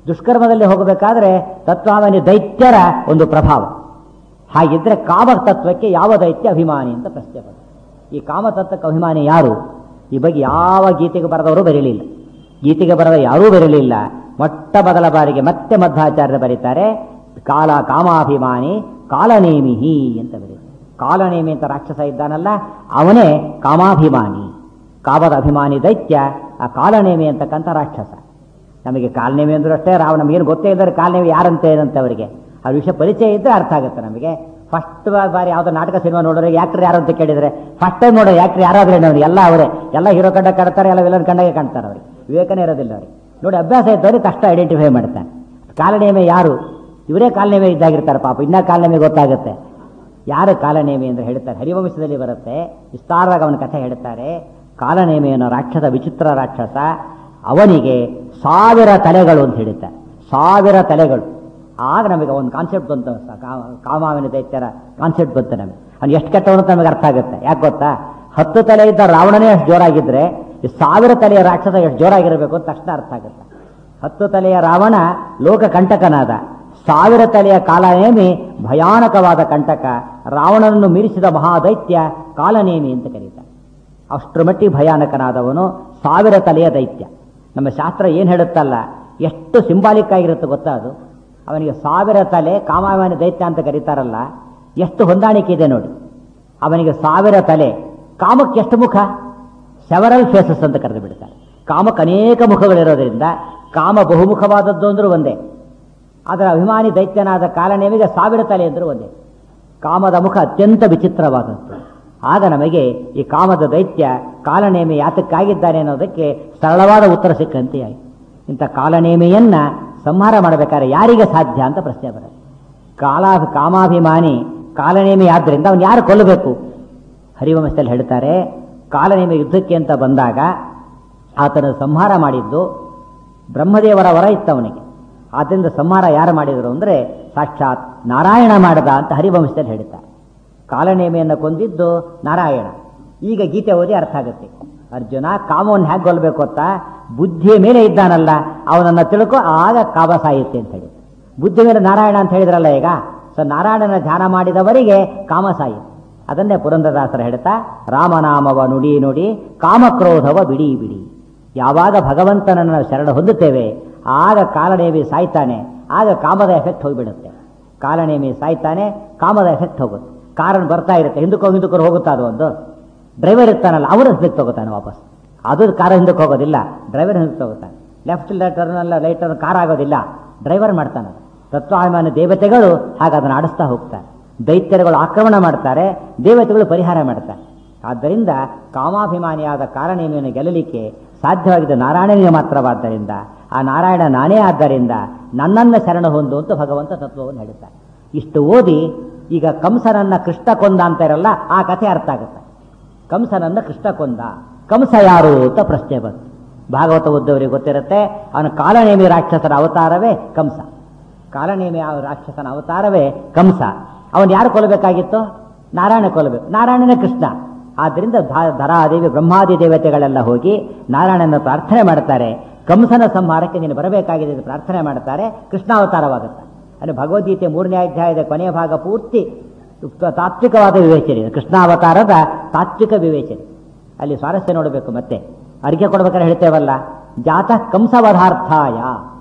ದುಷ್ಕರ್ಮದಲ್ಲಿ ಹೋಗಬೇಕಾದ್ರೆ ತತ್ವಾಭಿಮಾನಿ ದೈತ್ಯರ ಒಂದು ಪ್ರಭಾವ ಹಾಗಿದ್ರೆ ಕಾಮ ತತ್ವಕ್ಕೆ ಯಾವ ದೈತ್ಯ ಅಭಿಮಾನಿ ಅಂತ ಪ್ರಶ್ನೆ ಬಂತು ಈ ಕಾಮತತ್ವಕ್ಕೆ ಅಭಿಮಾನಿ ಯಾರು ಈ ಬಗ್ಗೆ ಯಾವ ಗೀತೆಗೆ ಬರೆದವರು ಬರೀಲಿಲ್ಲ ಗೀತೆಗೆ ಬರೆದ ಯಾರೂ ಬರಲಿಲ್ಲ ಮೊಟ್ಟ ಮೊದಲ ಬಾರಿಗೆ ಮತ್ತೆ ಮಧ್ವಾಚಾರ್ಯರು ಬರೀತಾರೆ ಕಾಲ ಕಾಮಾಭಿಮಾನಿ ಕಾಲನೇಮಿಹಿ ಅಂತ ಬರೀತಾರೆ ಕಾಲನೇಮಿ ಅಂತ ರಾಕ್ಷಸ ಇದ್ದಾನಲ್ಲ ಅವನೇ ಕಾಮಾಭಿಮಾನಿ ಕಾಮದ ಅಭಿಮಾನಿ ದೈತ್ಯ ಆ ಕಾಲನೇಮಿ ಅಂತಕ್ಕಂಥ ರಾಕ್ಷಸ ನಮಗೆ ಕಾಲನೇಮಿ ಅಂದ್ರೂ ಅಷ್ಟೇ ರಾವ್ ನಮಗೇನು ಗೊತ್ತೇ ಇದ್ದಾರೆ ಕಾಲನೇಮಿ ಯಾರಂತೆ ಏನಂತೆ ಅವರಿಗೆ ಆ ವಿಷಯ ಪರಿಚಯ ಇದ್ದರೆ ಅರ್ಥ ಆಗುತ್ತೆ ನಮಗೆ ಫಸ್ಟ್ ಬಾರಿ ಯಾವುದೋ ನಾಟಕ ಸಿನಿಮಾ ನೋಡೋರು ಯಾಕ್ಟ್ರ್ ಯಾರು ಅಂತ ಕೇಳಿದ್ರೆ ಫಸ್ಟ್ ಟೈಮ್ ನೋಡೋ ಯಾಕ್ಟ್ರ್ ಯಾರಾದ್ರೆ ಅವ್ರಿಗೆ ಎಲ್ಲ ಅವರೇ ಎಲ್ಲ ಹೀರೋ ಕಂಡ ಕಾಡ್ತಾರೆ ಎಲ್ಲ ವಿಲನ್ ಕಂಡಾಗೆ ಕಾಣ್ತಾರೆ ಅವ್ರಿಗೆ ವಿವೇಕನೇ ಇರೋದಿಲ್ಲ ಅವ್ರಿಗೆ ನೋಡಿ ಅಭ್ಯಾಸ ಇದ್ದವ್ರಿಗೆ ಕಷ್ಟ ಐಡೆಂಟಿಫೈ ಮಾಡ್ತಾನೆ ಕಾಲನೇಮೆ ಯಾರು ಇವರೇ ಕಾಲನೇಮೆ ಇದ್ದಾಗಿರ್ತಾರೆ ಪಾಪ ಇನ್ನ ಕಾಲನೇಮೆ ಗೊತ್ತಾಗುತ್ತೆ ಯಾರು ಕಾಲನೇಮಿ ಅಂತ ಹೇಳ್ತಾರೆ ಹರಿವಂಶದಲ್ಲಿ ಬರುತ್ತೆ ವಿಸ್ತಾರವಾಗಿ ಅವನ ಕಥೆ ಹೇಳ್ತಾರೆ ಕಾಲನೇಮಿ ಅನ್ನೋ ರಾಕ್ಷಸ ವಿಚಿತ್ರ ರಾಕ್ಷಸ ಅವನಿಗೆ ಸಾವಿರ ತಲೆಗಳು ಅಂತ ಹೇಳ್ತಾರೆ ಸಾವಿರ ತಲೆಗಳು ಆಗ ನಮಗೆ ಒಂದು ಕಾನ್ಸೆಪ್ಟ್ ಬಂತು ಸ- ಕಾ- ಕಾಮಾವಿನ ದೈತ್ಯರ ಕಾನ್ಸೆಪ್ಟ್ ಬಂತು ನಮಗೆ ಅವ್ನು ಎಷ್ಟು ಕೆಟ್ಟವನು ಅಂತ ನಮಗೆ ಅರ್ಥ ಆಗುತ್ತೆ ಯಾಕೆ ಗೊತ್ತಾ ಹತ್ತು ತಲೆ ಇದ್ದ ರಾವಣನೇ ಅಷ್ಟು ಜೋರಾಗಿದ್ರೆ ಈ ಸಾವಿರ ತಲೆಯ ರಾಕ್ಷಸ ಎಷ್ಟು ಜೋರಾಗಿರಬೇಕು ಅಂತ ತಕ್ಷಣ ಅರ್ಥ ಆಗುತ್ತೆ ಹತ್ತು ತಲೆಯ ರಾವಣ ಲೋಕ ಕಂಟಕನಾದ ಸಾವಿರ ತಲೆಯ ಕಾಲನೇಮಿ ಭಯಾನಕವಾದ ಕಂಟಕ ರಾವಣನನ್ನು ಮೀರಿಸಿದ ಮಹಾದೈತ್ಯ ಕಾಲನೇಮಿ ಅಂತ ಕರೀತಾರೆ ಅಷ್ಟರ ಮಟ್ಟಿಗೆ ಭಯಾನಕನಾದವನು ಸಾವಿರ ತಲೆಯ ದೈತ್ಯ ನಮ್ಮ ಶಾಸ್ತ್ರ ಏನು ಹೇಳುತ್ತಲ್ಲ ಎಷ್ಟು ಸಿಂಬಾಲಿಕ್ ಆಗಿರುತ್ತೆ ಗೊತ್ತಾ ಅದು ಅವನಿಗೆ ಸಾವಿರ ತಲೆ ಕಾಮಾವಾನಿ ದೈತ್ಯ ಅಂತ ಕರೀತಾರಲ್ಲ ಎಷ್ಟು ಹೊಂದಾಣಿಕೆ ಇದೆ ನೋಡಿ ಅವನಿಗೆ ಸಾವಿರ ತಲೆ ಕಾಮಕ್ಕೆ ಎಷ್ಟು ಮುಖ ಸೆವರಲ್ ಫೇಸಸ್ ಅಂತ ಕರೆದು ಬಿಡ್ತಾರೆ ಕಾಮಕ್ಕೆ ಅನೇಕ ಮುಖಗಳಿರೋದ್ರಿಂದ ಕಾಮ ಬಹುಮುಖವಾದದ್ದು ಅಂದ್ರೂ ಒಂದೇ ಅದರ ಅಭಿಮಾನಿ ದೈತ್ಯನಾದ ಕಾಲನೇಮಿಗೆ ಸಾವಿರ ತಲೆ ಅಂದ್ರೂ ಒಂದೇ ಕಾಮದ ಮುಖ ಅತ್ಯಂತ ವಿಚಿತ್ರವಾದದ್ದು ಆಗ ನಮಗೆ ಈ ಕಾಮದ ದೈತ್ಯ ಕಾಲನೇಮಿ ಯಾತಕ್ಕಾಗಿದ್ದಾನೆ ಅನ್ನೋದಕ್ಕೆ ಸರಳವಾದ ಉತ್ತರ ಸಿಕ್ಕಂತೆ ಆಯಿತು ಇಂಥ ಕಾಲನೇಮಿಯನ್ನ ಸಂಹಾರ ಮಾಡಬೇಕಾದ್ರೆ ಯಾರಿಗೆ ಸಾಧ್ಯ ಅಂತ ಪ್ರಶ್ನೆ ಬರುತ್ತೆ ಕಾಲ ಕಾಮಾಭಿಮಾನಿ ಕಾಲನೇಮಿ ಆದ್ದರಿಂದ ಅವನು ಯಾರು ಕೊಲ್ಲಬೇಕು ಹರಿವಂಶದಲ್ಲಿ ಹೇಳ್ತಾರೆ ಕಾಲನೇಮಿ ಯುದ್ಧಕ್ಕೆ ಅಂತ ಬಂದಾಗ ಆತನ ಸಂಹಾರ ಮಾಡಿದ್ದು ಬ್ರಹ್ಮದೇವರ ವರ ಇತ್ತು ಅವನಿಗೆ ಆದ್ದರಿಂದ ಸಂಹಾರ ಯಾರು ಮಾಡಿದರು ಅಂದರೆ ಸಾಕ್ಷಾತ್ ನಾರಾಯಣ ಮಾಡದ ಅಂತ ಹರಿವಂಶದಲ್ಲಿ ಹೇಳ್ತಾರೆ ಕಾಲನೇಮಿಯನ್ನು ಕೊಂದಿದ್ದು ನಾರಾಯಣ ಈಗ ಗೀತೆ ಓದಿ ಅರ್ಥ ಆಗುತ್ತೆ ಅರ್ಜುನ ಕಾಮವನ್ನು ಹೇಗೆ ಕೊಲ್ಲಬೇಕು ಅಂತ ಬುದ್ಧಿಯ ಮೇಲೆ ಇದ್ದಾನಲ್ಲ ಅವನನ್ನು ತಿಳ್ಕೊ ಆಗ ಕಾಮ ಸಾಯುತ್ತೆ ಅಂತ ಹೇಳಿ ಬುದ್ಧಿ ಮೇಲೆ ನಾರಾಯಣ ಅಂತ ಹೇಳಿದ್ರಲ್ಲ ಈಗ ಸೊ ನಾರಾಯಣನ ಧ್ಯಾನ ಮಾಡಿದವರಿಗೆ ಕಾಮ ಸಾಯುತ್ತೆ ಅದನ್ನೇ ಪುರಂದರದಾಸರು ಹೇಳ್ತಾ ರಾಮನಾಮವ ನುಡಿ ನುಡಿ ಕಾಮಕ್ರೋಧವ ಬಿಡಿ ಬಿಡಿ ಯಾವಾಗ ಭಗವಂತನನ್ನು ಶರಣ ಹೊಂದುತ್ತೇವೆ ಆಗ ಕಾಲನೇಮಿ ಸಾಯ್ತಾನೆ ಆಗ ಕಾಮದ ಎಫೆಕ್ಟ್ ಹೋಗಿಬಿಡುತ್ತೆ ಕಾಲನೇಮಿ ಸಾಯ್ತಾನೆ ಕಾಮದ ಎಫೆಕ್ಟ್ ಹೋಗುತ್ತೆ ಕಾರನ್ನು ಬರ್ತಾ ಇರುತ್ತೆ ಹಿಂದಕ್ಕೋ ಹಿಂದಕ್ಕೋ ಹೋಗುತ್ತಾ ಅದು ಒಂದು ಡ್ರೈವರ್ ಇರ್ತಾನಲ್ಲ ಅವನು ಹಿಂದಕ್ಕೆ ತಗೋತಾನೆ ವಾಪಸ್ ಅದು ಕಾರ ಹಿಂದಕ್ಕೆ ಹೋಗೋದಿಲ್ಲ ಡ್ರೈವರ್ ಹಿಂದಕ್ಕೆ ತಗೋತಾನೆ ಲೆಫ್ಟ್ ಟರ್ನಲ್ಲ ರೈಟ್ ಟರ್ನ್ ಕಾರ್ ಆಗೋದಿಲ್ಲ ಡ್ರೈವರ್ ಮಾಡ್ತಾನೆ ತತ್ವಾಭಿಮಾನ ದೇವತೆಗಳು ಹಾಗೆ ಅದನ್ನು ಆಡಿಸ್ತಾ ಹೋಗ್ತಾರೆ ದೈತ್ಯರುಗಳು ಆಕ್ರಮಣ ಮಾಡ್ತಾರೆ ದೇವತೆಗಳು ಪರಿಹಾರ ಮಾಡ್ತಾರೆ ಆದ್ದರಿಂದ ಕಾಮಾಭಿಮಾನಿಯಾದ ಕಾರಣೇಮಿಯನ್ನು ಗೆಲ್ಲಲಿಕ್ಕೆ ಸಾಧ್ಯವಾಗಿದ್ದ ನಾರಾಯಣನಿಗೆ ಮಾತ್ರವಾದ್ದರಿಂದ ಆ ನಾರಾಯಣ ನಾನೇ ಆದ್ದರಿಂದ ನನ್ನನ್ನು ಶರಣ ಹೊಂದು ಅಂತ ಭಗವಂತ ತತ್ವವನ್ನು ಹೇಳುತ್ತಾರೆ ಇಷ್ಟು ಓದಿ ಈಗ ಕಂಸನನ್ನ ಕೃಷ್ಣ ಕೊಂದ ಅಂತ ಇರಲ್ಲ ಆ ಕಥೆ ಅರ್ಥ ಆಗುತ್ತೆ ಕಂಸನನ್ನ ಕೃಷ್ಣ ಕೊಂದ ಕಂಸ ಯಾರು ಅಂತ ಪ್ರಶ್ನೆ ಬಂತು ಭಾಗವತ ಓದ್ದವರಿಗೆ ಗೊತ್ತಿರುತ್ತೆ ಅವನ ಕಾಲನೇಮಿ ರಾಕ್ಷಸರ ಅವತಾರವೇ ಕಂಸ ಕಾಲನೇಮಿ ಆ ರಾಕ್ಷಸನ ಅವತಾರವೇ ಕಂಸ ಅವನು ಯಾರು ಕೊಲ್ಲಬೇಕಾಗಿತ್ತು ನಾರಾಯಣ ಕೊಲ್ಲಬೇಕು ನಾರಾಯಣನೇ ಕೃಷ್ಣ ಆದ್ದರಿಂದ ಧ- ಧರಾದೇವಿ ಬ್ರಹ್ಮಾದಿ ದೇವತೆಗಳೆಲ್ಲ ಹೋಗಿ ನಾರಾಯಣನ ಪ್ರಾರ್ಥನೆ ಮಾಡ್ತಾರೆ ಕಂಸನ ಸಂಹಾರಕ್ಕೆ ನೀನು ಬರಬೇಕಾಗಿದೆ ಎಂದು ಪ್ರಾರ್ಥನೆ ಮಾಡ್ತಾರೆ ಕೃಷ್ಣಾವತಾರವಾಗುತ್ತೆ ಅಂದರೆ ಭಗವದ್ಗೀತೆ ಮೂರನೇ ಅಧ್ಯಾಯದ ಕೊನೆಯ ಭಾಗ ಪೂರ್ತಿ ತಾತ್ವಿಕವಾದ ವಿವೇಚನೆ ಇದೆ. ಕೃಷ್ಣಾವತಾರದ ತಾತ್ವಿಕ ವಿವೇಚನೆ ಅಲ್ಲಿ ಸ್ವಾರಸ್ಯ ನೋಡಬೇಕು ಮತ್ತೆ ಅರಿಕೆ ಕೊಡ್ಬೇಕಾದ್ರೆ ಹೇಳ್ತೇವಲ್ಲ ಜಾತಃ ಕಂಸವಧಾರ್ಥಾಯ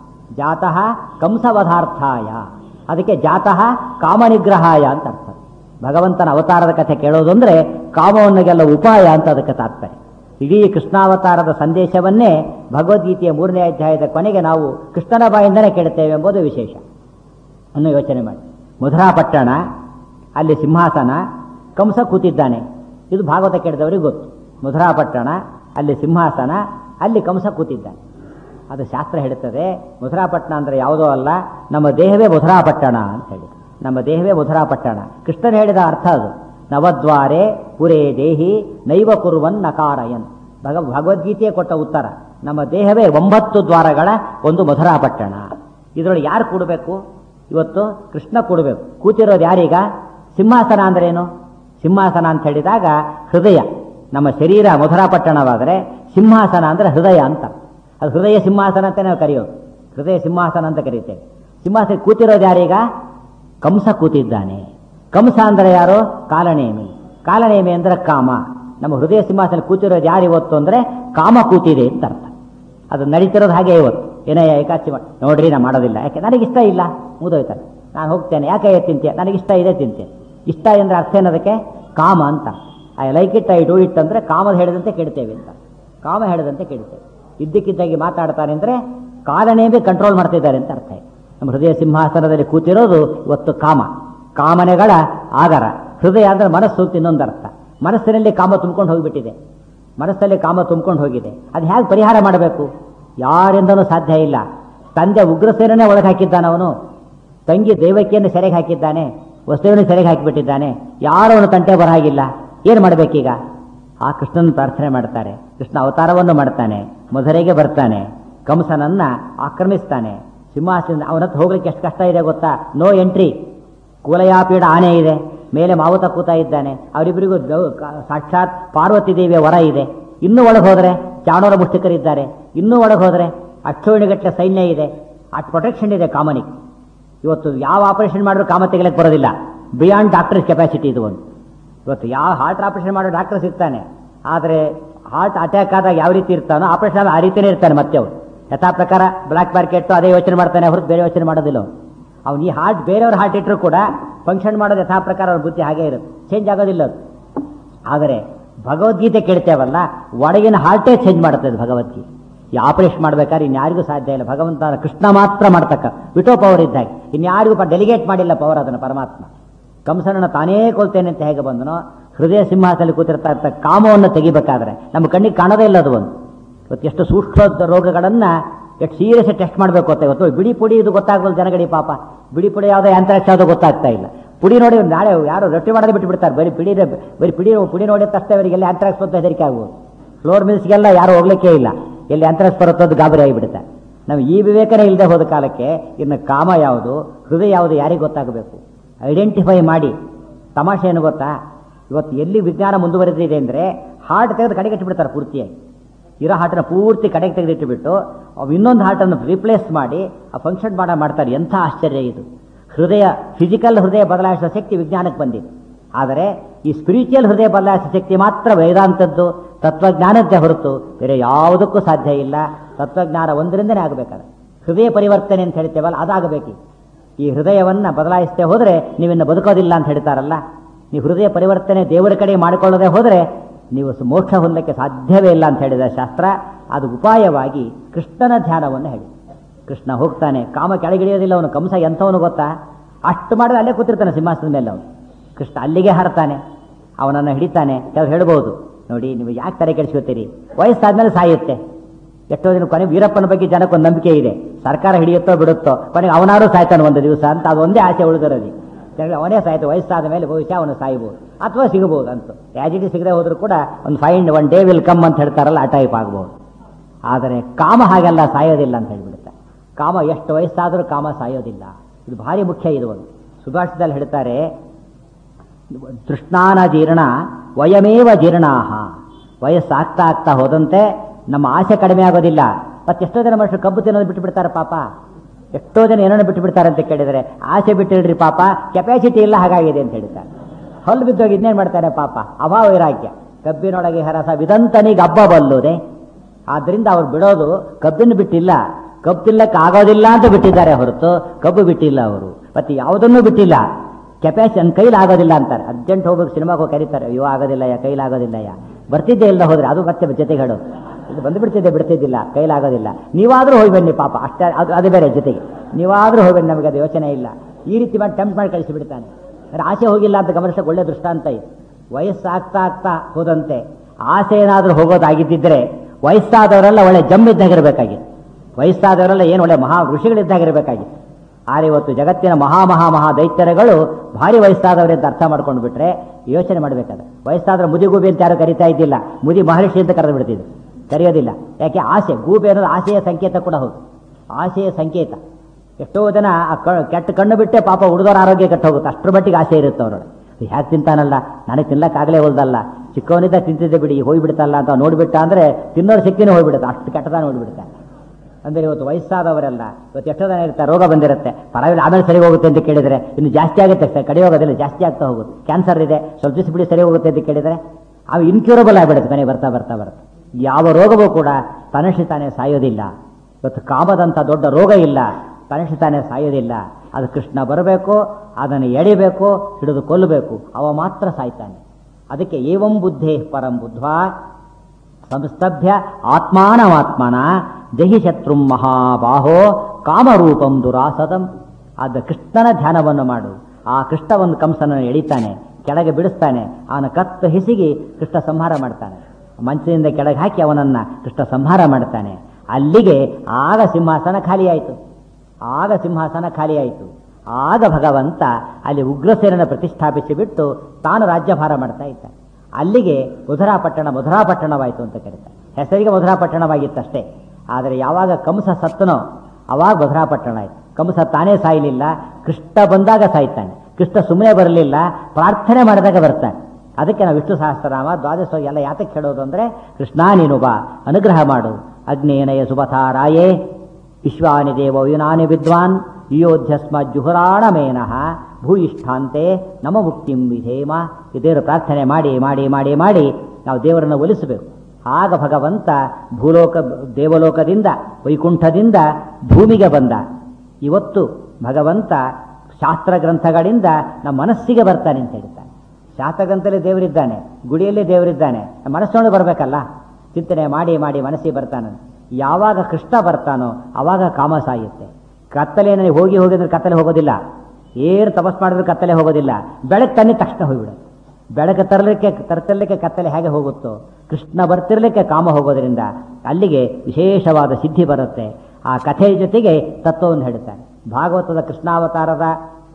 ಜಾತಃ ಕಂಸವಧಾರ್ಥಾಯ ಅದಕ್ಕೆ ಜಾತಃ ಕಾಮನಿಗ್ರಹಾಯ ಅಂತ ಅರ್ಥ ಭಗವಂತನ ಅವತಾರದ ಕಥೆ ಕೇಳೋದು ಅಂದ್ರೆ ಕಾಮವನ್ನು ಗೆಲ್ಲುವ ಉಪಾಯ ಅಂತ ಅದಕ್ಕೆ ತಾತ್ಪರ್ಯ ಇಡೀ ಕೃಷ್ಣಾವತಾರದ ಸಂದೇಶವನ್ನೇ ಭಗವದ್ಗೀತೆಯ ಮೂರನೇ ಅಧ್ಯಾಯದ ಕೊನೆಗೆ ನಾವು ಕೃಷ್ಣನ ಬಾಯಿಂದನೇ ಕೇಳುತ್ತೇವೆ ಎಂಬುದು ವಿಶೇಷ ಅನ್ನು ಯೋಚನೆ ಮಾಡಿ ಮಧುರಾಪಟ್ಟಣ ಅಲ್ಲಿ ಸಿಂಹಾಸನ ಕಂಸ ಕೂತಿದ್ದಾನೆ ಇದು ಭಾಗವತ ಕೇಳಿದವರಿಗೆ ಗೊತ್ತು ಮಧುರಾಪಟ್ಟಣ ಅಲ್ಲಿ ಸಿಂಹಾಸನ ಅಲ್ಲಿ ಕಂಸ ಕೂತಿದ್ದಾನೆ ಅದು ಶಾಸ್ತ್ರ ಹೇಳುತ್ತದೆ ಮಧುರಾಪಟ್ಟಣ ಅಂದರೆ ಯಾವುದೋ ಅಲ್ಲ ನಮ್ಮ ದೇಹವೇ ಮಧುರಾಪಟ್ಟಣ ಅಂತ ಹೇಳಿ ನಮ್ಮ ದೇಹವೇ ಮಧುರಾಪಟ್ಟಣ ಕೃಷ್ಣನ್ ಹೇಳಿದ ಅರ್ಥ ಅದು ನವದ್ವಾರೆ ಪುರೇ ದೇಹಿ ನೈವ ಕುರುವನ್ ನಕಾರಯನ್ ಭಗ ಭಗವದ್ಗೀತೆಯೇ ಕೊಟ್ಟ ಉತ್ತರ ನಮ್ಮ ದೇಹವೇ ಒಂಬತ್ತು ದ್ವಾರಗಳ ಒಂದು ಮಧುರಾಪಟ್ಟಣ ಇದರೊಳಗೆ ಯಾರು ಕೂಡಬೇಕು ಇವತ್ತು ಕೃಷ್ಣ ಕೂಡಬೇಕು ಕೂತಿರೋದು ಯಾರೀಗ ಸಿಂಹಾಸನ ಅಂದ್ರೇನು ಸಿಂಹಾಸನ ಅಂತ ಹೇಳಿದಾಗ ಹೃದಯ ನಮ್ಮ ಶರೀರ ಮಧುರಾಪಟ್ಟಣವಾದರೆ ಸಿಂಹಾಸನ ಅಂದ್ರೆ ಹೃದಯ ಅಂತ ಅದು ಹೃದಯ ಸಿಂಹಾಸನ ಅಂತ ನಾವು ಕರೆಯೋದು ಹೃದಯ ಸಿಂಹಾಸನ ಅಂತ ಕರೀತೇವೆ ಸಿಂಹಾಸನ ಕೂತಿರೋದು ಯಾರೀಗ ಕಂಸ ಕೂತಿದ್ದಾನೆ ಕಂಸ ಅಂದರೆ ಯಾರು ಕಾಲನೇಮಿ ಕಾಲನೇಮಿ ಅಂದರೆ ಕಾಮ ನಮ್ಮ ಹೃದಯ ಸಿಂಹಾಸನ ಕೂತಿರೋದು ಯಾರು ಇವತ್ತು ಅಂದರೆ ಕಾಮ ಕೂತಿದೆ ಅಂತ ಅರ್ಥ ಅದು ನಡೀತಿರೋದು ಹಾಗೆ ಇವತ್ತು ಏನಯ್ಯ ಏಕಾಚಿ ಮಾಡಿ ನೋಡ್ರಿ ನಾ ಮಾಡೋದಿಲ್ಲ ಯಾಕೆ ನನಗಿಷ್ಟ ಇಲ್ಲ ಮುದೋಯ್ತಾರೆ ನಾನು ಹೋಗ್ತೇನೆ ಯಾಕೆ ತಿಂತೆ ನನಗಿಷ್ಟ ಇದೆ ತಿಂತೆ ಇಷ್ಟ ಅಂದರೆ ಅರ್ಥ ಏನದಕ್ಕೆ ಕಾಮ ಅಂತ I like it I do it ಅಂದರೆ ಕಾಮದ ಹೇಳಿದಂತೆ ಕೆಡ್ತೇವೆ ಅಂತ ಕಾಮ ಹೇಳಿದಂತೆ ಕೆಡ್ತೇವೆ ಇದ್ದಕ್ಕಿದ್ದಾಗಿ ಮಾತಾಡ್ತಾನೆ ಅಂದರೆ ಕಾಲನೇಮಿ ಕಂಟ್ರೋಲ್ ಮಾಡ್ತಿದ್ದಾರೆ ಅಂತ ಅರ್ಥ ಇದೆ ನಮ್ಮ ಹೃದಯ ಸಿಂಹಾಸನದಲ್ಲಿ ಕೂತಿರೋದು ಇವತ್ತು ಕಾಮ ಕಾಮನೆಗಳ ಆಗರ ಹೃದಯ ಅಂದರೆ ಮನಸ್ಸು ಅಂತ ಇನ್ನೊಂದು ಅರ್ಥ ಮನಸ್ಸಿನಲ್ಲಿ ಕಾಮ ತುಂಬ್ಕೊಂಡು ಹೋಗಿಬಿಟ್ಟಿದೆ ಮನಸ್ಸಲ್ಲಿ ಕಾಮ ತುಂಬ್ಕೊಂಡು ಹೋಗಿದೆ ಅದು ಹೇಗೆ ಪರಿಹಾರ ಮಾಡಬೇಕು ಯಾರಿಂದನೂ ಸಾಧ್ಯ ಇಲ್ಲ ತಂದೆ ಉಗ್ರಸೇನೇ ಒಳಗೆ ಹಾಕಿದ್ದಾನೆ ಅವನು ತಂಗಿ ದೇವಕಿಯನ್ನು ಸೆರೆಗೆ ಹಾಕಿದ್ದಾನೆ ವಸ್ತುವನ್ನು ಸೆರೆಗೆ ಹಾಕಿಬಿಟ್ಟಿದ್ದಾನೆ ಯಾರು ಅವನು ತಂಟೆ ಬರಹಾಗಿಲ್ಲ ಏನು ಮಾಡಬೇಕೀಗ ಆ ಕೃಷ್ಣನ ಪ್ರಾರ್ಥನೆ ಮಾಡ್ತಾರೆ ಕೃಷ್ಣ ಅವತಾರವನ್ನು ಮಾಡ್ತಾನೆ ಮಧುರೆಗೆ ಬರ್ತಾನೆ ಕಂಸನನ್ನ ಆಕ್ರಮಿಸ್ತಾನೆ ಸಿಂಹಾಸನ ಅವನ ಹತ್ರ ಹೋಗ್ಲಿಕ್ಕೆ ಎಷ್ಟು ಕಷ್ಟ ಇದೆ ಗೊತ್ತಾ ನೋ ಎಂಟ್ರಿ ಕೂಲಯಾಪೀಡ ಆನೆ ಇದೆ ಮೇಲೆ ಮಾವುತ ಕೂತ ಇದ್ದಾನೆ ಅವರಿಬ್ಬರಿಗೂ ದೌ- ಕ- ಸಾಕ್ಷಾತ್ ಪಾರ್ವತಿ ದೇವಿಯ ವರ ಇದೆ ಇನ್ನೂ ಒಳಗೆ ಹೋದರೆ ಚಾಣೂರ ಮುಷ್ಟಿಕರಿದ್ದಾರೆ ಇನ್ನೂ ಒಳಗೆ ಹೋದರೆ ಅಕ್ಷೋಣಿಗಟ್ಟಲೆ ಸೈನ್ಯ ಇದೆ ಅಟ್ ಪ್ರೊಟೆಕ್ಷನ್ ಇದೆ ಕಾಮನಿಗೆ ಇವತ್ತು ಯಾವ ಆಪರೇಷನ್ ಮಾಡಿದ್ರು ಕಾಮ ತೆಗಿಲಕ್ಕೆ ಬರೋದಿಲ್ಲ ಬಿಯಾಂಡ್ ಡಾಕ್ಟರ್ಸ್ ಕೆಪಾಸಿಟಿ ಇದು ಒಂದು ಇವತ್ತು ಯಾವ ಹಾರ್ಟ್ ಆಪರೇಷನ್ ಮಾಡೋ ಡಾಕ್ಟರ್ ಸಿಗ್ತಾನೆ ಆದರೆ ಹಾರ್ಟ್ ಅಟ್ಯಾಕ್ ಆದಾಗ ಯಾವ ರೀತಿ ಇರ್ತಾನೋ ಆಪರೇಷನ್ ಆ ರೀತಿಯೇ ಇರ್ತಾನೆ ಮತ್ತೆ ಅವನು ಯಥಾ ಪ್ರಕಾರ ಬ್ಲ್ಯಾಕ್ ಮಾರ್ಕೆಟ್ ಅದೇ ಯೋಚನೆ ಮಾಡ್ತಾನೆ ಹೊರತು ಬೇರೆ ಯೋಚನೆ ಮಾಡೋದಿಲ್ಲ ಅವನು ಅವ್ನು ಈ ಹಾರ್ಟ್ ಬೇರೆಯವ್ರ ಹಾರ್ಟ್ ಇಟ್ಟರು ಕೂಡ ಫಂಕ್ಷನ್ ಮಾಡೋದು ಯಥಾ ಪ್ರಕಾರ ಅವ್ರ ಬುದ್ಧಿ ಹಾಗೆ ಇರುತ್ತೆ ಚೇಂಜ್ ಆಗೋದಿಲ್ಲ ಅದು ಆದರೆ ಭಗವದ್ಗೀತೆ ಕೇಳ್ತೇವಲ್ಲ ಒಳಗಿನ ಹಾರ್ಟೇ ಚೇಂಜ್ ಮಾಡುತ್ತದೆ ಭಗವದ್ಗೀತೆ ಈ ಆಪರೇಷನ್ ಮಾಡ್ಬೇಕಾದ್ರೆ ಇನ್ಯಾರಿಗೂ ಸಾಧ್ಯ ಇಲ್ಲ ಭಗವಂತ ಕೃಷ್ಣ ಮಾತ್ರ ಮಾಡ್ತಕ್ಕ ವಿಟೋ ಪವರ್ ಇದ್ದಾಗ ಇನ್ಯಾರಿಗೂ ಡೆಲಿಗೇಟ್ ಮಾಡಿಲ್ಲ ಪವರ್ ಅದನ್ನು ಪರಮಾತ್ಮ ಕಂಸನನ್ನು ತಾನೇ ಕೊಲ್ತೇನೆ ಅಂತ ಹೇಗೆ ಬಂದನೋ ಹೃದಯ ಸಿಂಹಾಸನಲ್ಲಿ ಕೂತಿರ್ತಾ ಇರ್ತ ಕಾಮವನ್ನು ತೆಗಿಬೇಕಾದ್ರೆ ನಮ್ಮ ಕಣ್ಣಿಗೆ ಕಾಣೋದೇ ಇಲ್ಲ ಅದು ಒಂದು ಇವತ್ತು ಎಷ್ಟು ಸೂಕ್ಷ್ಮ ರೋಗಗಳನ್ನು ಎಷ್ಟು ಸೀರಿಯಸ್ ಟೆಸ್ಟ್ ಮಾಡಬೇಕು ಅಂತ ಇವತ್ತು ಬಿಡಿ ಪುಡಿ ಇದು ಗೊತ್ತಾಗಲ್ಲ ಜನಗಡಿ ಪಾಪ ಬಿಡಿ ಪುಡಿ ಯಾವುದೋ ಯಂತ್ರಾಕ್ಷ ಯಾವುದೋ ಗೊತ್ತಾಗ್ತಾ ಇಲ್ಲ ಪುಡಿ ನೋಡಿ ನಾಳೆ ಯಾರು ರೊಟ್ಟಿ ಮಾಡೋದೇ ಬಿಟ್ಟು ಬಿಡ್ತಾರೆ ಬರೀ ಪಿಡಿ ಬರೀ ಪಿಡಿ ಪುಡಿ ನೋಡಿದ ತಕ್ಷಣ ಅವರಿಗೆಲ್ಲ ಆಂಥ್ರಾಕ್ಸ್ ಬಂತ ಹೆದರಿಕೆ ಆಗ್ಬೋದು ಫ್ಲೋರ್ ಮಿಲ್ಸ್ಗೆಲ್ಲ ಯಾರು ಹೋಗ್ಲಿಕ್ಕೆ ಇಲ್ಲ ಎಲ್ಲಿ ಆಂಥ್ರಾಕ್ಸ್ ಬರುತ್ತೋ ಗಾಬರಿ ಆಗಿಬಿಡುತ್ತೆ ನಾವು ಈ ವಿವೇಕನೇ ಇಲ್ಲದೆ ಹೋದ ಕಾಲಕ್ಕೆ ಇನ್ನು ಕಾಮ ಯಾವುದು ಹೃದಯ ಯಾವುದು ಯಾರಿಗೆ ಗೊತ್ತಾಗಬೇಕು ಐಡೆಂಟಿಫೈ ಮಾಡಿ ತಮಾಷೆ ಏನು ಗೊತ್ತಾ ಇವತ್ತು ಎಲ್ಲಿ ವಿಜ್ಞಾನ ಮುಂದುವರೆದಿದೆ ಅಂದರೆ ಹಾರ್ಟ್ ತೆಗೆದು ಕಡೆಗೆ ಬಿಡ್ತಾರೆ ಪೂರ್ತಿಯಾಗಿ ಇರೋ ಹಾರ್ಟನ್ನ ಪೂರ್ತಿ ಕಡೆಗೆ ತೆಗೆದಿಟ್ಟುಬಿಟ್ಟು ಅವು ಇನ್ನೊಂದು ಹಾರ್ಟನ್ನು ರಿಪ್ಲೇಸ್ ಮಾಡಿ ಆ ಫಂಕ್ಷನ್ ಮಾಡ ಮಾಡ್ತಾರೆ ಎಂಥ ಆಶ್ಚರ್ಯ ಇದು ಹೃದಯ ಫಿಸಿಕಲ್ ಹೃದಯ ಬದಲಾಯಿಸುವ ಶಕ್ತಿ ವಿಜ್ಞಾನಕ್ಕೆ ಬಂದಿದೆ ಆದರೆ ಈ ಸ್ಪಿರಿಚುವಲ್ ಹೃದಯ ಬದಲಾಯಿಸುವ ಶಕ್ತಿ ಮಾತ್ರ ವೇದಾಂತದ್ದು ತತ್ವಜ್ಞಾನದ್ದೇ ಹೊರತು ಬೇರೆ ಯಾವುದಕ್ಕೂ ಸಾಧ್ಯ ಇಲ್ಲ ತತ್ವಜ್ಞಾನ ಒಂದರಿಂದನೇ ಆಗಬೇಕಾದ್ರೆ ಹೃದಯ ಪರಿವರ್ತನೆ ಅಂತ ಹೇಳ್ತೇವಲ್ಲ ಅದಾಗಬೇಕು ಈ ಹೃದಯವನ್ನು ಬದಲಾಯಿಸದೆ ಹೋದರೆ ನೀವಿನ್ನು ಬದುಕೋದಿಲ್ಲ ಅಂತ ಹೇಳ್ತಾರಲ್ಲ ನೀವು ಹೃದಯ ಪರಿವರ್ತನೆ ದೇವರ ಕಡೆ ಮಾಡಿಕೊಳ್ಳದೆ ಹೋದರೆ ನೀವು ಸ- ಮೋಕ್ಷ ಹೊಂದಕ್ಕೆ ಸಾಧ್ಯವೇ ಇಲ್ಲ ಅಂತ ಹೇಳಿದ ಶಾಸ್ತ್ರ ಅದು ಉಪಾಯವಾಗಿ ಕೃಷ್ಣನ ಧ್ಯಾನವನ್ನು ಹೇಳಿ ಕೃಷ್ಣ ಹೋಗ್ತಾನೆ ಕಾಮ ಕೆಳಗಿಳಿಯೋದಿಲ್ಲ ಅವನು ಕಂಸ ಎಂಥವನು ಗೊತ್ತಾ ಅಷ್ಟು ಮಾಡಿದ್ರೆ ಅಲ್ಲೇ ಕೂತಿರ್ತಾನೆ ಸಿಂಹಾಸನದ ಮೇಲೆ ಅವನು ಕೃಷ್ಣ ಅಲ್ಲಿಗೆ ಹಾರ್ತಾನೆ ಅವನನ್ನು ಹಿಡಿತಾನೆ ಕೆಲವು ಹೇಳ್ಬೋದು ನೋಡಿ ನೀವು ಯಾಕೆ ತಲೆ ಕೆಡಿಸ್ಕೊತೀರಿ ವಯಸ್ಸಾದ್ಮೇಲೆ ಸಾಯುತ್ತೆ ಎಷ್ಟೋ ದಿನ ಕೊನೆ ವೀರಪ್ಪನ ಬಗ್ಗೆ ಜನಕ್ಕೊಂದು ನಂಬಿಕೆ ಇದೆ ಸರ್ಕಾರ ಹಿಡಿಯುತ್ತೋ ಬಿಡುತ್ತೋ ಕೊನೆಗೆ ಅವನಾರು ಸಾಯ್ತಾನೆ ಒಂದು ದಿವಸ ಅಂತ ಅದೊಂದೇ ಆಸೆ ಉಳಿದಿರೋದು ಜನಗಳು ಅವನೇ ಸಾಯ್ತು ವಯಸ್ಸಾದ ಮೇಲೆ ಬಹುಶಃ ಅವನು ಸಾಯ್ಬೋದು ಅಥವಾ ಸಿಗಬಹುದು ಅಂತ ಟ್ಯಾಜಿಟಿ ಸಿಗದೆ ಹೋದರೂ ಕೂಡ ಒಂದು find one day will come ಅಂತ ಹೇಳ್ತಾರಲ್ಲ ಆ ಟೈಪ್ ಆಗ್ಬೋದು ಆದರೆ ಕಾಮ ಹಾಗೆಲ್ಲ ಸಾಯೋದಿಲ್ಲ ಅಂತ ಹೇಳ್ಬಿಡುತ್ತೆ ಕಾಮ ಎಷ್ಟು ವಯಸ್ಸಾದರೂ ಕಾಮ ಸಾಯೋದಿಲ್ಲ ಇದು ಭಾರಿ ಮುಖ್ಯ ಇದು ಒಂದು ಸುಭಾಷಿತದಲ್ಲಿ ಹೇಳ್ತಾರೆ ತೃಷ್ಣಾನ ಜೀರ್ಣ ವಯಮೇವ ಜೀರ್ಣಾಹ ವಯಸ್ಸಾಗ್ತಾ ಆಗ್ತಾ ಹೋದಂತೆ ನಮ್ಮ ಆಸೆ ಕಡಿಮೆ ಆಗೋದಿಲ್ಲ ಮತ್ತೆಷ್ಟೋ ಜನ ಮನುಷ್ಯರು ಕಬ್ಬು ತಿನ್ನೋದು ಬಿಟ್ಟು ಬಿಡ್ತಾರೆ ಪಾಪ ಎಷ್ಟೋ ಜನ ಏನನ್ನು ಬಿಟ್ಟು ಬಿಡ್ತಾರೆ ಅಂತ ಕೇಳಿದರೆ ಆಸೆ ಬಿಟ್ಟಿಡ್ರಿ ಪಾಪ ಕೆಪಾಸಿಟಿ ಇಲ್ಲ ಹಾಗಾಗಿದೆ ಅಂತ ಹೇಳ್ತಾರೆ ಹಲ್ಲು ಬಿದ್ದೋಗಿ ಇನ್ನೇನು ಮಾಡ್ತಾರೆ ಪಾಪ ಅಭಾವ ವೈರಾಗ್ಯ ಕಬ್ಬಿನೊಳಗೆ ಹರಸ ವಿದಂತನಿಗೆ ಹಬ್ಬ ಬಲ್ಲುದೆ ಆದ್ರಿಂದ ಅವ್ರು ಬಿಡೋದು ಕಬ್ಬಿನ ಬಿಟ್ಟಿಲ್ಲ ಕಬ್ಬು ತಿನ್ನಕ್ಕೆ ಆಗೋದಿಲ್ಲ ಅಂತ ಬಿಟ್ಟಿದ್ದಾರೆ ಹೊರತು ಕಬ್ಬು ಬಿಟ್ಟಿಲ್ಲ ಅವರು ಮತ್ತೆ ಯಾವುದನ್ನೂ ಬಿಟ್ಟಿಲ್ಲ ಕೆಪಾಸಿಟಿ ನನ್ನ ಕೈಲಿ ಆಗೋದಿಲ್ಲ ಅಂತಾರೆ ಅರ್ಜೆಂಟ್ ಹೋಗ್ಬೇಕು ಸಿನಿಮಾಗೆ ಹೋಗಿ ಕರೀತಾರೆ ಅಯ್ಯೋ ಆಗೋದಿಲ್ಲ ಯಾ ಕೈಲಿ ಆಗೋದಿಲ್ಲ ಯಾ ಬರ್ತಿದ್ದೆ ಇಲ್ಲ ಹೋದ್ರೆ ಅದು ಮತ್ತೆ ಜೊತೆಗೆ ಹೇಳೋದು ಇದು ಬಂದು ಬಿಡ್ತಿದ್ದೆ ಬಿಡ್ತಿದ್ದಿಲ್ಲ ಕೈಲಾಗೋದಿಲ್ಲ ನೀವಾದರೂ ಹೋಗಿ ಬನ್ನಿ ಪಾಪ ಅಷ್ಟೇ ಅದು ಅದು ಬೇರೆ ಜೊತೆಗೆ ನೀವಾದರೂ ಹೋಗಿ ಬನ್ನಿ ನಮಗೆ ಅದು ಯೋಚನೆ ಇಲ್ಲ ಈ ರೀತಿ ಮಾಡಿ ಟೆಂಪ್ಟ್ ಮಾಡಿ ಕಳಿಸಿ ಬಿಡ್ತಾನೆ ಅಂದ್ರೆ ಆಸೆ ಹೋಗಿಲ್ಲ ಅಂತ ಗಮನಿಸಕ್ಕೆ ಒಳ್ಳೆ ದೃಷ್ಟಾಂತ ಇದೆ ವಯಸ್ಸಾಗ್ತಾ ಆಗ್ತಾ ಹೋದಂತೆ ಆಸೆ ಏನಾದರೂ ಹೋಗೋದಾಗಿದ್ದಿದ್ರೆ ವಯಸ್ಸಾದವರೆಲ್ಲ ಒಳ್ಳೆ ಜಮ್ಮಿದ್ದಾಗಿರ್ಬೇಕಾಗಿತ್ತು ವಯಸ್ಸಾದವರೆಲ್ಲ ಏನು ಒಳ್ಳೆ ಮಹಾ ಋಷಿಗಳಿದ್ದಾಗಿರ್ಬೇಕಾಗಿತ್ತು ಆದರೆ ಇವತ್ತು ಜಗತ್ತಿನ ಮಹಾ ಮಹಾ ಮಹಾ ದೈತ್ಯರುಗಳು ಭಾರಿ ವಯಸ್ಸಾದವರೇ ಅಂತ ಅರ್ಥ ಮಾಡ್ಕೊಂಡು ಬಿಟ್ರೆ ಯೋಚನೆ ಮಾಡಬೇಕಾದ್ರೆ ವಯಸ್ಸಾದ್ರೆ ಮುದಿ ಗೂಬೆ ಅಂತ ಯಾರು ಕರಿತಾ ಇದ್ದಿಲ್ಲ ಮುದಿ ಮಹರ್ಷಿ ಅಂತ ಕರೆದು ಬಿಡ್ತಿದ್ರು ಕರೆಯೋದಿಲ್ಲ ಯಾಕೆ ಆಸೆ ಗೂಬೆ ಅನ್ನೋದು ಆಸೆಯ ಸಂಕೇತ ಕೂಡ ಹೌದು ಆಸೆಯ ಸಂಕೇತ ಎಷ್ಟೋ ಜನ ಆ ಕ- ಕೆಟ್ಟ ಕಣ್ಣು ಬಿಟ್ಟೆ ಪಾಪ ಹುಡುಗರ ಆರೋಗ್ಯ ಕೆಟ್ಟ ಹೋಗುತ್ತೆ ಅಷ್ಟರ ಮಟ್ಟಿಗೆ ಆಸೆ ಇರುತ್ತೆ ಅವರೊಳಗೆ ಹ್ಯಾಕೆ ತಿಂತಾನಲ್ಲ ನನಗೆ ತಿನ್ನಕ್ಕಾಗಲೇ ಹೋಲ್ದಲ್ಲ ಚಿಕ್ಕವನಿಂದ ತಿಂತಿದ್ದೆ ಬಿಡಿ ಹೋಗ್ಬಿಡ್ತಲ್ಲ ಅಂತ ನೋಡ್ಬಿಟ್ಟ ಅಂದ್ರೆ ತಿನ್ನೋರ ಶಕ್ತಿನೇ ಹೋಗ್ಬಿಡುತ್ತೆ ಅಷ್ಟು ಕೆಟ್ಟದ ನೋಡ್ಬಿಡ್ತಾನೆ ಅಂದರೆ ಇವತ್ತು ವಯಸ್ಸಾದವರೆಲ್ಲ ಇವತ್ತು ಎಷ್ಟೋ ಜನ ಇರ್ತಾರೆ ರೋಗ ಬಂದಿರುತ್ತೆ ಪರವಾಗಿಲ್ಲ ಆಮೇಲೆ ಸರಿ ಹೋಗುತ್ತೆ ಅಂತ ಕೇಳಿದರೆ ಇನ್ನು ಜಾಸ್ತಿ ಆಗುತ್ತೆ ಸರ್ ಕಡಿಮೆ ಹೋಗೋದಿಲ್ಲ ಜಾಸ್ತಿ ಆಗ್ತಾ ಹೋಗುತ್ತೆ ಕ್ಯಾನ್ಸರ್ ಇದೆ ಸ್ವಲ್ಪ ದಿವಸ ಬಿಡಿ ಸರಿ ಹೋಗುತ್ತೆ ಅಂತ ಕೇಳಿದರೆ ಅವು ಇನ್ಕ್ಯೂರಬಲ್ ಆಗಿಬಿಡುತ್ತೆ ಮನೆ ಬರ್ತಾ ಬರ್ತಾ ಬರ್ತಾ ಯಾವ ರೋಗವೂ ಕೂಡ ತನ್ನಷ್ಟು ತಾನೇ ಸಾಯೋದಿಲ್ಲ ಇವತ್ತು ಕಾಮದಂಥ ದೊಡ್ಡ ರೋಗ ಇಲ್ಲ ತನ್ನಷ್ಟು ತಾನೇ ಸಾಯೋದಿಲ್ಲ ಅದು ಕೃಷ್ಣ ಬರಬೇಕು ಅದನ್ನು ಎಳಿಬೇಕು ಹಿಡಿದು ಕೊಲ್ಲಬೇಕು ಅವ ಮಾತ್ರ ಸಾಯ್ತಾನೆ ಅದಕ್ಕೆ ಏವಂ ಬುದ್ಧೇ ಪರಂ ಬುದ್ಧ್ವಾ ಸಂಸ್ತಭ್ಯ ಆತ್ಮಾನಮಾತ್ಮನ ಜಹಿ ಶತ್ರುಂ ಮಹಾಬಾಹೋ ಕಾಮರೂಪಂ ದುರಾಸದಂ ಆದ ಕೃಷ್ಣನ ಧ್ಯಾನವನ್ನು ಮಾಡು ಆ ಕೃಷ್ಣ ಒಂದು ಕಂಸನನ್ನು ಎಳಿತಾನೆ ಕೆಳಗೆ ಬಿಡಿಸ್ತಾನೆ ಅವನ ಕತ್ತು ಹಿಸಿಗಿ ಕೃಷ್ಣ ಸಂಹಾರ ಮಾಡ್ತಾನೆ ಮಂಚದಿಂದ ಕೆಳಗೆ ಹಾಕಿ ಅವನನ್ನ ಕೃಷ್ಣ ಸಂಹಾರ ಮಾಡ್ತಾನೆ ಅಲ್ಲಿಗೆ ಆಗ ಸಿಂಹಾಸನ ಖಾಲಿಯಾಯಿತು ಆಗ ಸಿಂಹಾಸನ ಖಾಲಿಯಾಯಿತು ಆಗ ಭಗವಂತ ಅಲ್ಲಿ ಉಗ್ರಸೇನನ ಪ್ರತಿಷ್ಠಾಪಿಸಿ ಬಿಟ್ಟು ತಾನು ರಾಜ್ಯಭಾರ ಮಾಡ್ತಾ ಇದ್ದಾನೆ ಅಲ್ಲಿಗೆ ಮಧುರಾಪಟ್ಟಣ ಮಧುರಾಪಟ್ಟಣವಾಯಿತು ಅಂತ ಕರೀತಾರೆ ಹೆಸರಿಗೆ ಮಧುರಾಪಟ್ಟಣವಾಗಿತ್ತಷ್ಟೇ ಆದರೆ ಯಾವಾಗ ಕಂಸ ಸತ್ತನೋ ಅವಾಗ ಮಧುರಾಪಟ್ಟಣ ಆಯಿತು ಕಂಸ ತಾನೇ ಸಾಯಲಿಲ್ಲ ಕೃಷ್ಣ ಬಂದಾಗ ಸಾಯ್ತಾನೆ ಕೃಷ್ಣ ಸುಮ್ಮನೆ ಬರಲಿಲ್ಲ ಪ್ರಾರ್ಥನೆ ಮಾಡಿದಾಗ ಬರ್ತಾನೆ ಅದಕ್ಕೆ ನಾವು ವಿಷ್ಣು ಸಹಸ್ರನಾಮ ದ್ವಾದಶ ಎಲ್ಲ ಯಾತಕ್ಕೆ ಹೇಳೋದು ಅಂದರೆ ಕೃಷ್ಣ ನೀನು ಬಾ ಅನುಗ್ರಹ ಮಾಡು ಅಗ್ನೇನಯ ಸುಭತಾರಾಯೇ ವಿಶ್ವಾನಿ ದೇವ ಯುನಾನಿ ವಿದ್ವಾನ್ ಯೋಧ್ಯಸ್ಮ ಜುಹುರಾಣಮೇನಃ ಭೂಯಿಷ್ಠಾಂತೆ ನಮ ಮುಕ್ತಿಂ ವಿಧೇಮ ಇದೇನು ಪ್ರಾರ್ಥನೆ ಮಾಡಿ ಮಾಡಿ ಮಾಡಿ ಮಾಡಿ ನಾವು ದೇವರನ್ನು ಒಲಿಸಬೇಕು ಆಗ ಭಗವಂತ ಭೂಲೋಕ ದೇವಲೋಕದಿಂದ ವೈಕುಂಠದಿಂದ ಭೂಮಿಗೆ ಬಂದ ಇವತ್ತು ಭಗವಂತ ಶಾಸ್ತ್ರ ಗ್ರಂಥಗಳಿಂದ ನಮ್ಮ ಮನಸ್ಸಿಗೆ ಬರ್ತಾನೆ ಅಂತ ಹೇಳ್ತಾನೆ ಶಾಸ್ತ್ರಗ್ರಂಥದಲ್ಲಿ ದೇವರಿದ್ದಾನೆ ಗುಡಿಯಲ್ಲಿ ದೇವರಿದ್ದಾನೆ ನಮ್ಮ ಮನಸ್ಸೊಳಗೆ ಬರಬೇಕಲ್ಲ ಚಿಂತನೆ ಮಾಡಿ ಮಾಡಿ ಮನಸ್ಸಿಗೆ ಬರ್ತಾನೆ ಯಾವಾಗ ಕೃಷ್ಣ ಬರ್ತಾನೋ ಆವಾಗ ಕಾಮ ಸಾಯುತ್ತೆ ಕತ್ತಲೆಯನ್ನು ಹೋಗಿ ಹೋಗಿದ್ರೆ ಕತ್ತಲೆ ಹೋಗೋದಿಲ್ಲ ಏನು ತಪಸ್ ಮಾಡಿದ್ರೆ ಕತ್ತಲೆ ಹೋಗೋದಿಲ್ಲ ಬೆಳಕು ತನ್ನಿ ತಕ್ಷಣ ಹೋಗಿಬಿಡುತ್ತೆ ಬೆಳಕು ತರಲಿಕ್ಕೆ ತರ್ತಲಿಕ್ಕೆ ಕತ್ತಲೆ ಹೇಗೆ ಹೋಗುತ್ತೋ ಕೃಷ್ಣ ಬರ್ತಿರ್ಲಿಕ್ಕೆ ಕಾಮ ಹೋಗೋದ್ರಿಂದ ಅಲ್ಲಿಗೆ ವಿಶೇಷವಾದ ಸಿದ್ಧಿ ಬರುತ್ತೆ ಆ ಕಥೆಯ ಜೊತೆಗೆ ತತ್ವವನ್ನು ಹೇಳ್ತಾನೆ ಭಾಗವತದ ಕೃಷ್ಣಾವತಾರದ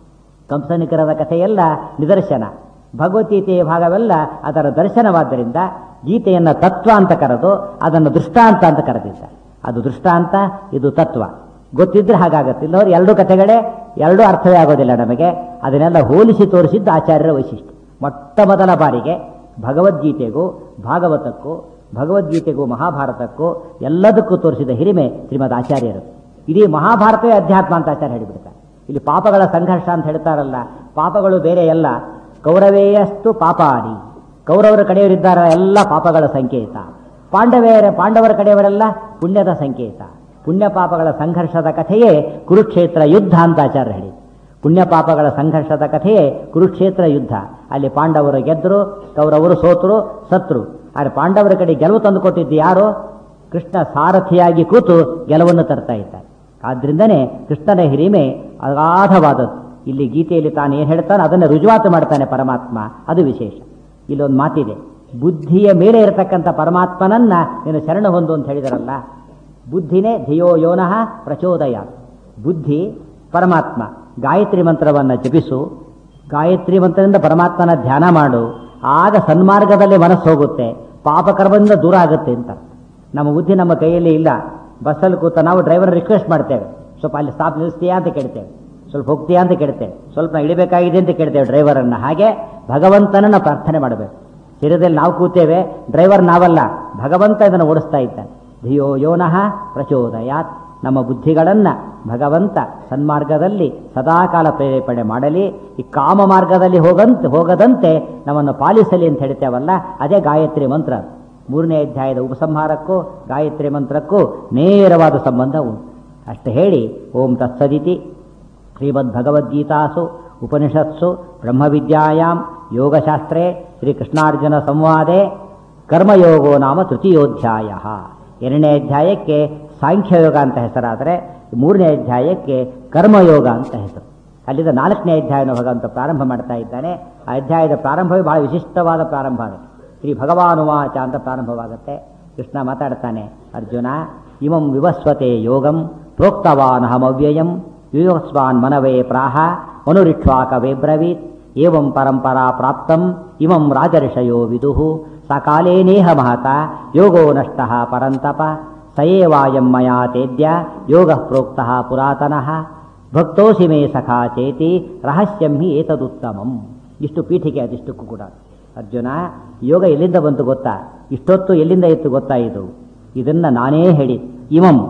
ಕಂಸನಿಕರದ ಕಥೆಯೆಲ್ಲ ನಿದರ್ಶನ ಭಗವದ್ಗೀತೆಯ ಭಾಗವೆಲ್ಲ ಅದರ ದರ್ಶನವಾದ್ದರಿಂದ ಗೀತೆಯನ್ನು ತತ್ವ ಅಂತ ಕರೆದು ಅದನ್ನು ದೃಷ್ಟಾಂತ ಅಂತ ಕರೆದಿದ್ದ ಅದು ದೃಷ್ಟಾಂತ ಇದು ತತ್ವ ಗೊತ್ತಿದ್ರೆ ಹಾಗಾಗತ್ತೆ ಇಲ್ಲವ್ರು ಎರಡು ಕಥೆಗಳೇ ಎರಡೂ ಅರ್ಥವೇ ಆಗೋದಿಲ್ಲ ನಮಗೆ ಅದನ್ನೆಲ್ಲ ಹೋಲಿಸಿ ತೋರಿಸಿದ್ದ ಆಚಾರ್ಯರ ವೈಶಿಷ್ಟ್ಯ ಮೊಟ್ಟ ಮೊದಲ ಬಾರಿಗೆ ಭಗವದ್ಗೀತೆಗೂ ಭಾಗವತಕ್ಕೂ ಭಗವದ್ಗೀತೆಗೂ ಮಹಾಭಾರತಕ್ಕೂ ಎಲ್ಲದಕ್ಕೂ ತೋರಿಸಿದ ಹಿರಿಮೆ ಶ್ರೀಮದ್ ಆಚಾರ್ಯರು ಇಡೀ ಮಹಾಭಾರತವೇ ಅಧ್ಯಾತ್ಮ ಅಂತ ಆಚಾರ್ಯ ಹೇಳಿಬಿಡ್ತಾರೆ ಇಲ್ಲಿ ಪಾಪಗಳ ಸಂಘರ್ಷ ಅಂತ ಹೇಳ್ತಾರಲ್ಲ ಪಾಪಗಳು ಬೇರೆ ಎಲ್ಲ ಕೌರವೇಯಸ್ತು ಪಾಪಾನಿ ಕೌರವರ ಕಡೆಯವರಿದ್ದಾರ ಎಲ್ಲ ಪಾಪಗಳ ಸಂಕೇತ ಪಾಂಡವೆಯರ ಪಾಂಡವರ ಕಡೆಯವರೆಲ್ಲ ಪುಣ್ಯದ ಸಂಕೇತ ಪುಣ್ಯ ಪಾಪಗಳ ಸಂಘರ್ಷದ ಕಥೆಯೇ ಕುರುಕ್ಷೇತ್ರ ಯುದ್ಧ ಅಂತ ಆಚಾರ್ಯ ಹೇಳಿ ಪುಣ್ಯ ಪಾಪಗಳ ಸಂಘರ್ಷದ ಕಥೆಯೇ ಕುರುಕ್ಷೇತ್ರ ಯುದ್ಧ ಅಲ್ಲಿ ಪಾಂಡವರು ಗೆದ್ದರು ಕೌರವರು ಸೋತರು ಸತ್ರು ಆದರೆ ಪಾಂಡವರ ಕಡೆ ಗೆಲುವು ತಂದುಕೊಟ್ಟಿದ್ದು ಯಾರು ಕೃಷ್ಣ ಸಾರಥಿಯಾಗಿ ಕೂತು ಗೆಲುವನ್ನು ತರ್ತಾ ಇದ್ದಾರೆ ಆದ್ರಿಂದನೇ ಕೃಷ್ಣನ ಹಿರಿಮೆ ಅಗಾಧವಾದದ್ದು ಇಲ್ಲಿ ಗೀತೆಯಲ್ಲಿ ತಾನು ಏನು ಹೇಳ್ತಾನೆ ಅದನ್ನು ರುಜುವಾತು ಮಾಡ್ತಾನೆ ಪರಮಾತ್ಮ ಅದು ವಿಶೇಷ ಇಲ್ಲೊಂದು ಮಾತಿದೆ ಬುದ್ಧಿಯ ಮೇಲೆ ಇರತಕ್ಕಂಥ ಪರಮಾತ್ಮನನ್ನ ನೀನು ಶರಣ ಹೊಂದು ಅಂತ ಹೇಳಿದಾರಲ್ಲ ಬುದ್ಧಿನೇ ಧಿಯೋ ಯೋನಃ ಪ್ರಚೋದಯ ಬುದ್ಧಿ ಪರಮಾತ್ಮ ಗಾಯತ್ರಿ ಮಂತ್ರವನ್ನು ಜಪಿಸು ಗಾಯತ್ರಿ ಮಂತ್ರದಿಂದ ಪರಮಾತ್ಮನ ಧ್ಯಾನ ಮಾಡು ಆಗ ಸನ್ಮಾರ್ಗದಲ್ಲಿ ಮನಸ್ಸು ಹೋಗುತ್ತೆ ಪಾಪಕರ್ಮದಿಂದ ದೂರ ಆಗುತ್ತೆ ಅಂತ ನಮ್ಮ ಬುದ್ಧಿ ನಮ್ಮ ಕೈಯಲ್ಲಿ ಇಲ್ಲ ಬಸ್ಸಲ್ಲಿ ಕೂತ ನಾವು ಡ್ರೈವರ್ ರಿಕ್ವೆಸ್ಟ್ ಮಾಡ್ತೇವೆ ಸ್ವಲ್ಪ ಅಲ್ಲಿ ಸ್ಟಾಪ್ ನಿಲ್ಲಿಸ್ತೀಯಾ ಅಂತ ಕೇಳ್ತೇವೆ ಸ್ವಲ್ಪ ಹೋಗ್ತೀಯಾ ಅಂತ ಕೇಳ್ತೇವೆ ಸ್ವಲ್ಪ ನಾ ಇಳಿಬೇಕಾಗಿದೆ ಅಂತ ಕೇಳ್ತೇವೆ ಡ್ರೈವರನ್ನು ಹಾಗೆ ಭಗವಂತನನ್ನ ಪ್ರಾರ್ಥನೆ ಮಾಡಬೇಕು ಶರೀರದಲ್ಲಿ ನಾವು ಕೂತೇವೆ ಡ್ರೈವರ್ ನಾವಲ್ಲ ಭಗವಂತ ಇದನ್ನು ಓಡಿಸ್ತಾ ಇದ್ದಾನೆ ಧಿಯೋ ಯೋನಃ ಪ್ರಚೋದಯಾತ್ ನಮ್ಮ ಬುದ್ಧಿಗಳನ್ನು ಭಗವಂತ ಸನ್ಮಾರ್ಗದಲ್ಲಿ ಸದಾಕಾಲ ಪ್ರೇರೇಪಣೆ ಮಾಡಲಿ ಈ ಕಾಮ ಮಾರ್ಗದಲ್ಲಿ ಹೋಗಂತ ಹೋಗದಂತೆ ನಮ್ಮನ್ನು ಪಾಲಿಸಲಿ ಅಂತ ಹೇಳ್ತೇವಲ್ಲ ಅದೇ ಗಾಯತ್ರಿ ಮಂತ್ರ ಮೂರನೇ ಅಧ್ಯಾಯದ ಉಪಸಂಹಾರಕ್ಕೂ ಗಾಯತ್ರಿ ಮಂತ್ರಕ್ಕೂ ನೇರವಾದ ಸಂಬಂಧ ಉಂಟು ಅಷ್ಟು ಹೇಳಿ ಓಂ ತತ್ಸದಿತಿ ಶ್ರೀಮದ್ ಭಗವದ್ಗೀತಾಸು ಉಪನಿಷತ್ಸು ಬ್ರಹ್ಮವಿದ್ಯಾಯಾಂ ಯೋಗಶಾಸ್ತ್ರೇ ಶ್ರೀಕೃಷ್ಣಾರ್ಜುನ ಸಂವಾದೆ ಕರ್ಮಯೋಗೋ ನಾಮ ತೃತೀಯೋಧ್ಯಾಯ ಎರಡನೇ ಅಧ್ಯಾಯಕ್ಕೆ ಸಾಂಖ್ಯಯೋಗ ಅಂತ ಹೆಸರಾದರೆ ಮೂರನೇ ಅಧ್ಯಾಯಕ್ಕೆ ಕರ್ಮಯೋಗ ಅಂತ ಹೆಸರು ಅಲ್ಲಿಂದ ನಾಲ್ಕನೇ ಅಧ್ಯಾಯನ ಭಗವಂತ ಪ್ರಾರಂಭ ಮಾಡ್ತಾ ಇದ್ದಾನೆ ಆ ಅಧ್ಯಾಯದ ಪ್ರಾರಂಭವೇ ಬಹಳ ವಿಶಿಷ್ಟವಾದ ಪ್ರಾರಂಭ ಆಗುತ್ತೆ ಶ್ರೀ ಭಗವಾನುವಾಚ ಅಂತ ಪ್ರಾರಂಭವಾಗುತ್ತೆ ಕೃಷ್ಣ ಮಾತಾಡ್ತಾನೆ ಅರ್ಜುನ ಇಮಂ ವಿವಸ್ವತೆ ಯೋಗಂ ಪ್ರೋಕ್ತವಾನಹಮವ್ಯಯಂ ವಿವಸ್ವಾನ್ ಮನವೇ ಪ್ರಾಹ ಮನುರಿಕ್ಷ್ವಾಕವೇ ಬ್ರವೀತ್ ಏವಂ ಪರಂಪರಾ ಪ್ರಾಪ್ತಂ ಇಮಂ ರಾಜರ್ಷಯೋ ವಿದುಃ ಸಕಾಲೇನೇಹ ಮಹತ ಯೋಗೋ ನಷ್ಟಃ ಪರಂತಪ ಸಯೇವಾಯಂ ಮಯಾ ತೇದ್ಯ ಯೋಗ ಪ್ರೋಕ್ತಃ ಪುರಾತನಃ ಭಕ್ತೋಸಿ ಮೇ ಸಖಾ ಚೇತಿ ರಹಸ್ಯಂ ಹಿ ಏತದುತ್ತಮಂ ಇಷ್ಟು ಪೀಠಿಕೆ ಅದಿಷ್ಟಕ್ಕೂ ಕೂಡ ಅರ್ಜುನ ಯೋಗ ಎಲ್ಲಿಂದ ಬಂತು ಗೊತ್ತಾ ಇಷ್ಟೊತ್ತು ಎಲ್ಲಿಂದ ಇತ್ತು ಗೊತ್ತಾ ಇದು ಇದನ್ನ ನಾನೇ ಹೇಳಿ ಇಮಂ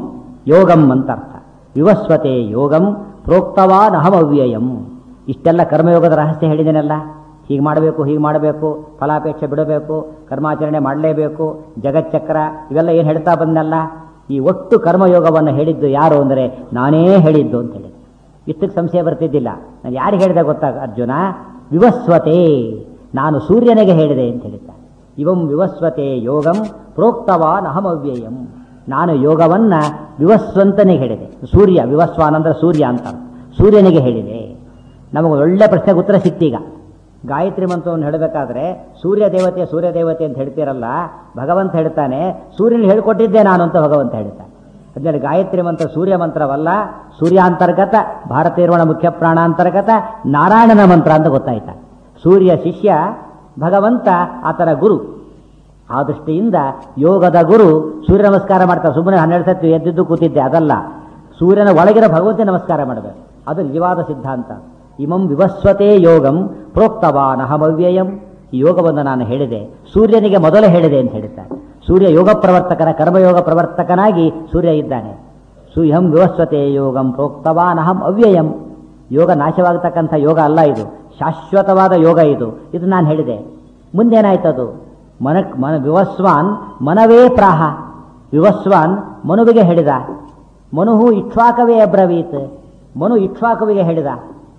ಯೋಗಂ ಅಂತ ಅರ್ಥ ವಿವಸ್ವತೆ ಯೋಗಂ ಪ್ರೋಕ್ತವಾನ್ ಅಹಮವ್ಯಯಂ ಇಷ್ಟೆಲ್ಲ ಕರ್ಮಯೋಗದ ರಹಸ್ಯ ಹೇಳಿದ್ದೇನಲ್ಲ ಹೀಗೆ ಮಾಡಬೇಕು ಹೀಗೆ ಮಾಡಬೇಕು ಫಲಾಪೇಕ್ಷೆ ಬಿಡಬೇಕು ಕರ್ಮಾಚರಣೆ ಮಾಡಲೇಬೇಕು ಜಗಚ್ಚಕ್ರ ಇವೆಲ್ಲ ಏನು ಹೇಳ್ತಾ ಬಂದಲ್ಲ ಈ ಒಟ್ಟು ಕರ್ಮಯೋಗವನ್ನು ಹೇಳಿದ್ದು ಯಾರು ಅಂದರೆ ನಾನೇ ಹೇಳಿದ್ದು ಅಂತ ಹೇಳಿದೆ ಇಷ್ಟಕ್ಕೆ ಸಂಶಯ ಬರ್ತಿದ್ದಿಲ್ಲ ನಾನು ಯಾರಿಗೆ ಹೇಳಿದೆ ಗೊತ್ತಾ ಅರ್ಜುನ ವಿವಸ್ವತೆ ನಾನು ಸೂರ್ಯನಿಗೆ ಹೇಳಿದೆ ಅಂತ ಹೇಳಿದ್ದ ಇವಂ ವಿವಸ್ವತೆ ಯೋಗಂ ಪ್ರೋಕ್ತವಾನ್ ಅಹಮವ್ಯಯಂ ನಾನು ಯೋಗವನ್ನ ವಿವಸ್ವಂತನಿಗೆ ಹೇಳಿದೆ ಸೂರ್ಯ ವಿವಸ್ವಾನ್ ಅಂದ್ರೆ ಸೂರ್ಯ ಅಂತ ಸೂರ್ಯನಿಗೆ ಹೇಳಿದೆ ನಮಗೆ ಒಳ್ಳೆ ಪ್ರಶ್ನೆಗೆ ಉತ್ತರ ಸಿಕ್ತೀಗ ಗಾಯತ್ರಿ ಮಂತ್ರವನ್ನು ಹೇಳಬೇಕಾದ್ರೆ ಸೂರ್ಯ ದೇವತೆ ಸೂರ್ಯ ದೇವತೆ ಅಂತ ಹೇಳ್ತೀರಲ್ಲ ಭಗವಂತ ಹೇಳ್ತಾನೆ ಸೂರ್ಯನ ಹೇಳ್ಕೊಟ್ಟಿದ್ದೆ ನಾನು ಅಂತ ಭಗವಂತ ಹೇಳ್ತಾನೆ ಅದ್ಮೇಲೆ ಗಾಯತ್ರಿ ಮಂತ್ರ ಸೂರ್ಯ ಮಂತ್ರವಲ್ಲ ಸೂರ್ಯಾಂತರ್ಗತ ಭಾರತೀರ್ವಣ ಮುಖ್ಯ ಪ್ರಾಣಾಂತರ್ಗತ ನಾರಾಯಣನ ಮಂತ್ರ ಅಂತ ಗೊತ್ತಾಯ್ತ ಸೂರ್ಯ ಶಿಷ್ಯ ಭಗವಂತ ಆತನ ಗುರು ಆ ದೃಷ್ಟಿಯಿಂದ ಯೋಗದ ಗುರು ಸೂರ್ಯ ನಮಸ್ಕಾರ ಮಾಡ್ತಾರೆ ಸುಮ್ಮನೆ ಹನ್ನೆರಡು ಸತಿ ಎದ್ದಿದ್ದು ಕೂತಿದ್ದೆ ಅದಲ್ಲ ಸೂರ್ಯನ ಒಳಗಿರೋ ಭಗವಂತ ನಮಸ್ಕಾರ ಮಾಡಬೇಕು ಅದು ನಿಜವಾದ ಸಿದ್ಧಾಂತ ಇಮಂ ವಿವಸ್ವತೆ ಯೋಗಂ ಪ್ರೋಕ್ತವಾನ್ ಅಹಮವ್ಯಯಂ ಈ ಯೋಗವನ್ನು ನಾನು ಹೇಳಿದೆ ಸೂರ್ಯನಿಗೆ ಮೊದಲು ಹೇಳಿದೆ ಅಂತ ಹೇಳಿದ್ದಾರೆ ಸೂರ್ಯ ಯೋಗ ಪ್ರವರ್ತಕನ ಕರ್ಮಯೋಗ ಪ್ರವರ್ತಕನಾಗಿ ಸೂರ್ಯ ಇದ್ದಾನೆ ಸುಹಂ ವಿವಸ್ವತೆ ಯೋಗಂ ಪ್ರೋಕ್ತವಾನ್ ಅಹಂ ಅವ್ಯಯಂ ಯೋಗ ನಾಶವಾಗತಕ್ಕಂಥ ಯೋಗ ಅಲ್ಲ ಇದು ಶಾಶ್ವತವಾದ ಯೋಗ ಇದು ಇದು ನಾನು ಹೇಳಿದೆ ಮುಂದೇನಾಯ್ತದು ಮನ ಮನ ವಿವಸ್ವಾನ್ ಮನವೇ ಪ್ರಾಹ ವಿವಸ್ವಾನ್ ಮನುವಿಗೆ ಹೇಳಿದ ಮನುಹು ಇಕ್ಷ್ವಾಕವೇ ಅಬ್ರವೀತ್ ಮನು ಇಕ್ಷ್ವಾಕುವಿಗೆ ಹೇಳಿದ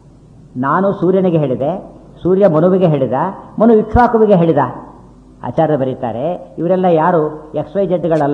ನಾನು ಸೂರ್ಯನಿಗೆ ಹೇಳಿದೆ ಸೂರ್ಯ ಮನುವಿಗೆ ಹೇಳಿದ ಮನು ಇಕ್ಷ್ವಾಕುವಿಗೆ ಹೇಳಿದ ಆಚಾರ್ಯ ಬರೀತಾರೆ ಇವರೆಲ್ಲ ಯಾರು ಎಕ್ಸ್ ವೈ ಜಡ್ಗಳಲ್ಲ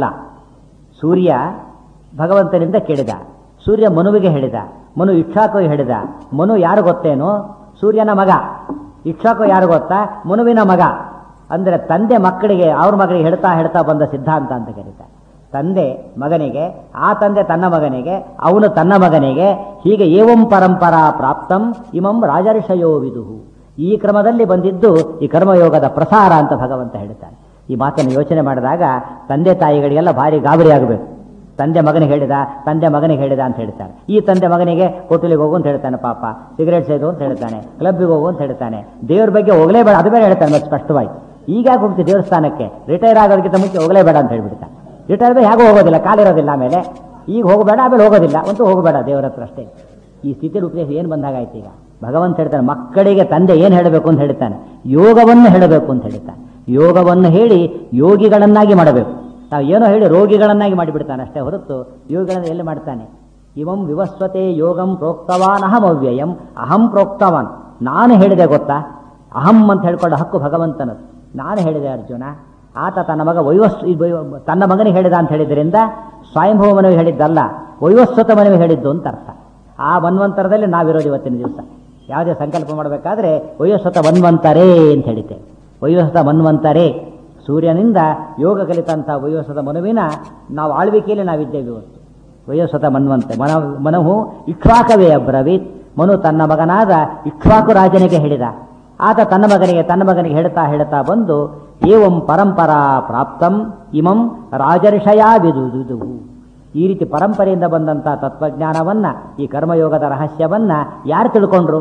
ಸೂರ್ಯ ಭಗವಂತನಿಂದ ಕೇಳಿದ ಸೂರ್ಯ ಮನುವಿಗೆ ಹೇಳಿದ ಮನು ಇಕ್ಷಾಕು ಹೇಳಿದ ಮನು ಯಾರು ಗೊತ್ತೇನು ಸೂರ್ಯನ ಮಗ ಇಕ್ಷಾಕು ಯಾರು ಗೊತ್ತಾ ಮನುವಿನ ಮಗ ಅಂದರೆ ತಂದೆ ಮಕ್ಕಳಿಗೆ ಅವ್ರ ಮಗಳಿಗೆ ಹೇಳ್ತಾ ಹೇಳ್ತಾ ಬಂದ ಸಿದ್ಧಾಂತ ಅಂತ ಕರೀತಾರೆ ತಂದೆ ಮಗನಿಗೆ ಆ ತಂದೆ ತನ್ನ ಮಗನಿಗೆ ಅವನು ತನ್ನ ಮಗನಿಗೆ ಹೀಗೆ ಏವಂ ಪರಂಪರಾ ಪ್ರಾಪ್ತಂ ಇಮಂ ರಾಜರ್ಷಯೋ ವಿದುಹು ಈ ಕ್ರಮದಲ್ಲಿ ಬಂದಿದ್ದು ಈ ಕರ್ಮಯೋಗದ ಪ್ರಸಾರ ಅಂತ ಭಗವಂತ ಹೇಳ್ತಾನೆ ಈ ಮಾತನ್ನು ಯೋಚನೆ ಮಾಡಿದಾಗ ತಂದೆ ತಾಯಿಗಳಿಗೆಲ್ಲ ಭಾರಿ ಗಾಬರಿ ಆಗಬೇಕು ತಂದೆ ಮಗನಿಗೆ ಹೇಳಿದ ತಂದೆ ಮಗನಿಗೆ ಹೇಳಿದ ಅಂತ ಹೇಳ್ತಾನೆ ಈ ತಂದೆ ಮಗನಿಗೆ ಹೋಟೆಲಿಗೆ ಹೋಗು ಅಂತ ಹೇಳ್ತಾನೆ ಪಾಪ ಸಿಗರೇಟ್ ಸೇದು ಅಂತ ಹೇಳ್ತಾನೆ ಕ್ಲಬ್ಬಿಗೆ ಹೋಗು ಅಂತ ಹೇಳ್ತಾನೆ ದೇವ್ರ ಬಗ್ಗೆ ಹೋಗಲೇಬೇಡ ಅದು ಬೇರೆ ಹೇಳ್ತಾನೆ ಮತ್ತೆ ಸ್ಪಷ್ಟವಾಗಿ ಈಗ ಯಾಕೆ ಹೋಗ್ತೀವಿ ದೇವಸ್ಥಾನಕ್ಕೆ ರಿಟೈರ್ ಆಗೋದಕ್ಕಿಂತ ಮುಂಚೆ ಹೋಗಲೇಬೇಡ ಅಂತ ಹೇಳ್ಬಿಡ್ತಾನೆ ರಿಟೈರ್ ಆದ್ರೆ ಹೇಗೂ ಹೋಗೋದಿಲ್ಲ ಕಾಲಿರೋದಿಲ್ಲ ಆಮೇಲೆ ಈಗ ಹೋಗಬೇಡ ಆಮೇಲೆ ಹೋಗೋದಿಲ್ಲ ಅಂತೂ ಹೋಗಬೇಡ ದೇವರ ಹತ್ರ ಅಷ್ಟೇ ಈ ಸ್ಥಿತಿಯಲ್ಲಿ ಉಪದೇಶ ಏನು ಬಂದಾಗಾಯ್ತು ಈಗ ಭಗವಂತ ಹೇಳ್ತಾನೆ ಮಕ್ಕಳಿಗೆ ತಂದೆ ಏನು ಹೇಳಬೇಕು ಅಂತ ಹೇಳ್ತಾನೆ ಯೋಗವನ್ನು ಹೇಳಬೇಕು ಅಂತ ಹೇಳ್ತಾನೆ ಯೋಗವನ್ನು ಹೇಳಿ ಯೋಗಿಗಳನ್ನಾಗಿ ಮಾಡಬೇಕು ನಾವು ಏನೋ ಹೇಳಿ ರೋಗಿಗಳನ್ನಾಗಿ ಮಾಡಿಬಿಡ್ತಾನೆ ಅಷ್ಟೇ ಹೊರತು ಯೋಗಿಗಳನ್ನು ಎಲ್ಲಿ ಮಾಡ್ತಾನೆ ಇವಂ ವಿವಸ್ವತೆ ಯೋಗಂ ಪ್ರೋಕ್ತವಾನ್ ಅಹಂ ಅವ್ಯಯಂ ಅಹಂ ಪ್ರೋಕ್ತವಾನ್ ನಾನು ಹೇಳಿದೆ ಗೊತ್ತಾ ಅಹಂ ಅಂತ ಹೇಳ್ಕೊಳ್ಳೋ ಹಕ್ಕು ಭಗವಂತನದು ನಾನು ಹೇಳಿದೆ ಅರ್ಜುನ ಆತ ತನ್ನ ಮಗ ವೈವಸ್ ತನ್ನ ಮಗನಿಗೆ ಹೇಳಿದ ಅಂತ ಹೇಳಿದ್ರಿಂದ ಸ್ವಯಂಭವ ಮನವಿ ಹೇಳಿದ್ದಲ್ಲ ವೈವಸ್ವತ ಮನವಿ ಹೇಳಿದ್ದು ಅಂತ ಅರ್ಥ ಆ ಮನ್ವಂತರದಲ್ಲಿ ನಾವಿರೋದು ಇವತ್ತಿನ ದಿವಸ ಯಾವುದೇ ಸಂಕಲ್ಪ ಮಾಡಬೇಕಾದ್ರೆ ವೈವಸ್ವತ ಮನ್ವಂತರೇ ಅಂತ ಹೇಳಿದ್ದೇವೆ ವೈವಸ್ವತ ಮನ್ವಂತರೇ ಸೂರ್ಯನಿಂದ ಯೋಗ ಕಲಿತಂಥ ವೈವಸ್ವತ ಮನುವಿನ ನಾವು ಆಳ್ವಿಕೆಯಲ್ಲಿ ನಾವಿದ್ದೇವೆ ಇವತ್ತು ವಯೋಸ್ವತ ಮನ್ವಂತೆ ಮನ ಮನವು ಇಕ್ಷ್ವಾಕವೇ ಅಬ್ರವೀತ್ ಮನು ತನ್ನ ಮಗನಾದ ಇಕ್ಷ್ವಾಕು ರಾಜನಿಗೆ ಹೇಳಿದ ಆತ ತನ್ನ ಮಗನಿಗೆ ತನ್ನ ಮಗನಿಗೆ ಹೇಳ್ತಾ ಹೇಳ್ತಾ ಬಂದು ಏವಂ ಪರಂಪರಾ ಪ್ರಾಪ್ತಂ ಇಮಂ ರಾಜರ್ಷಯಾ ವಿದುದುವು ಈ ರೀತಿ ಪರಂಪರೆಯಿಂದ ಬಂದಂಥ ತತ್ವಜ್ಞಾನವನ್ನ ಈ ಕರ್ಮಯೋಗದ ರಹಸ್ಯವನ್ನ ಯಾರು ತಿಳ್ಕೊಂಡ್ರು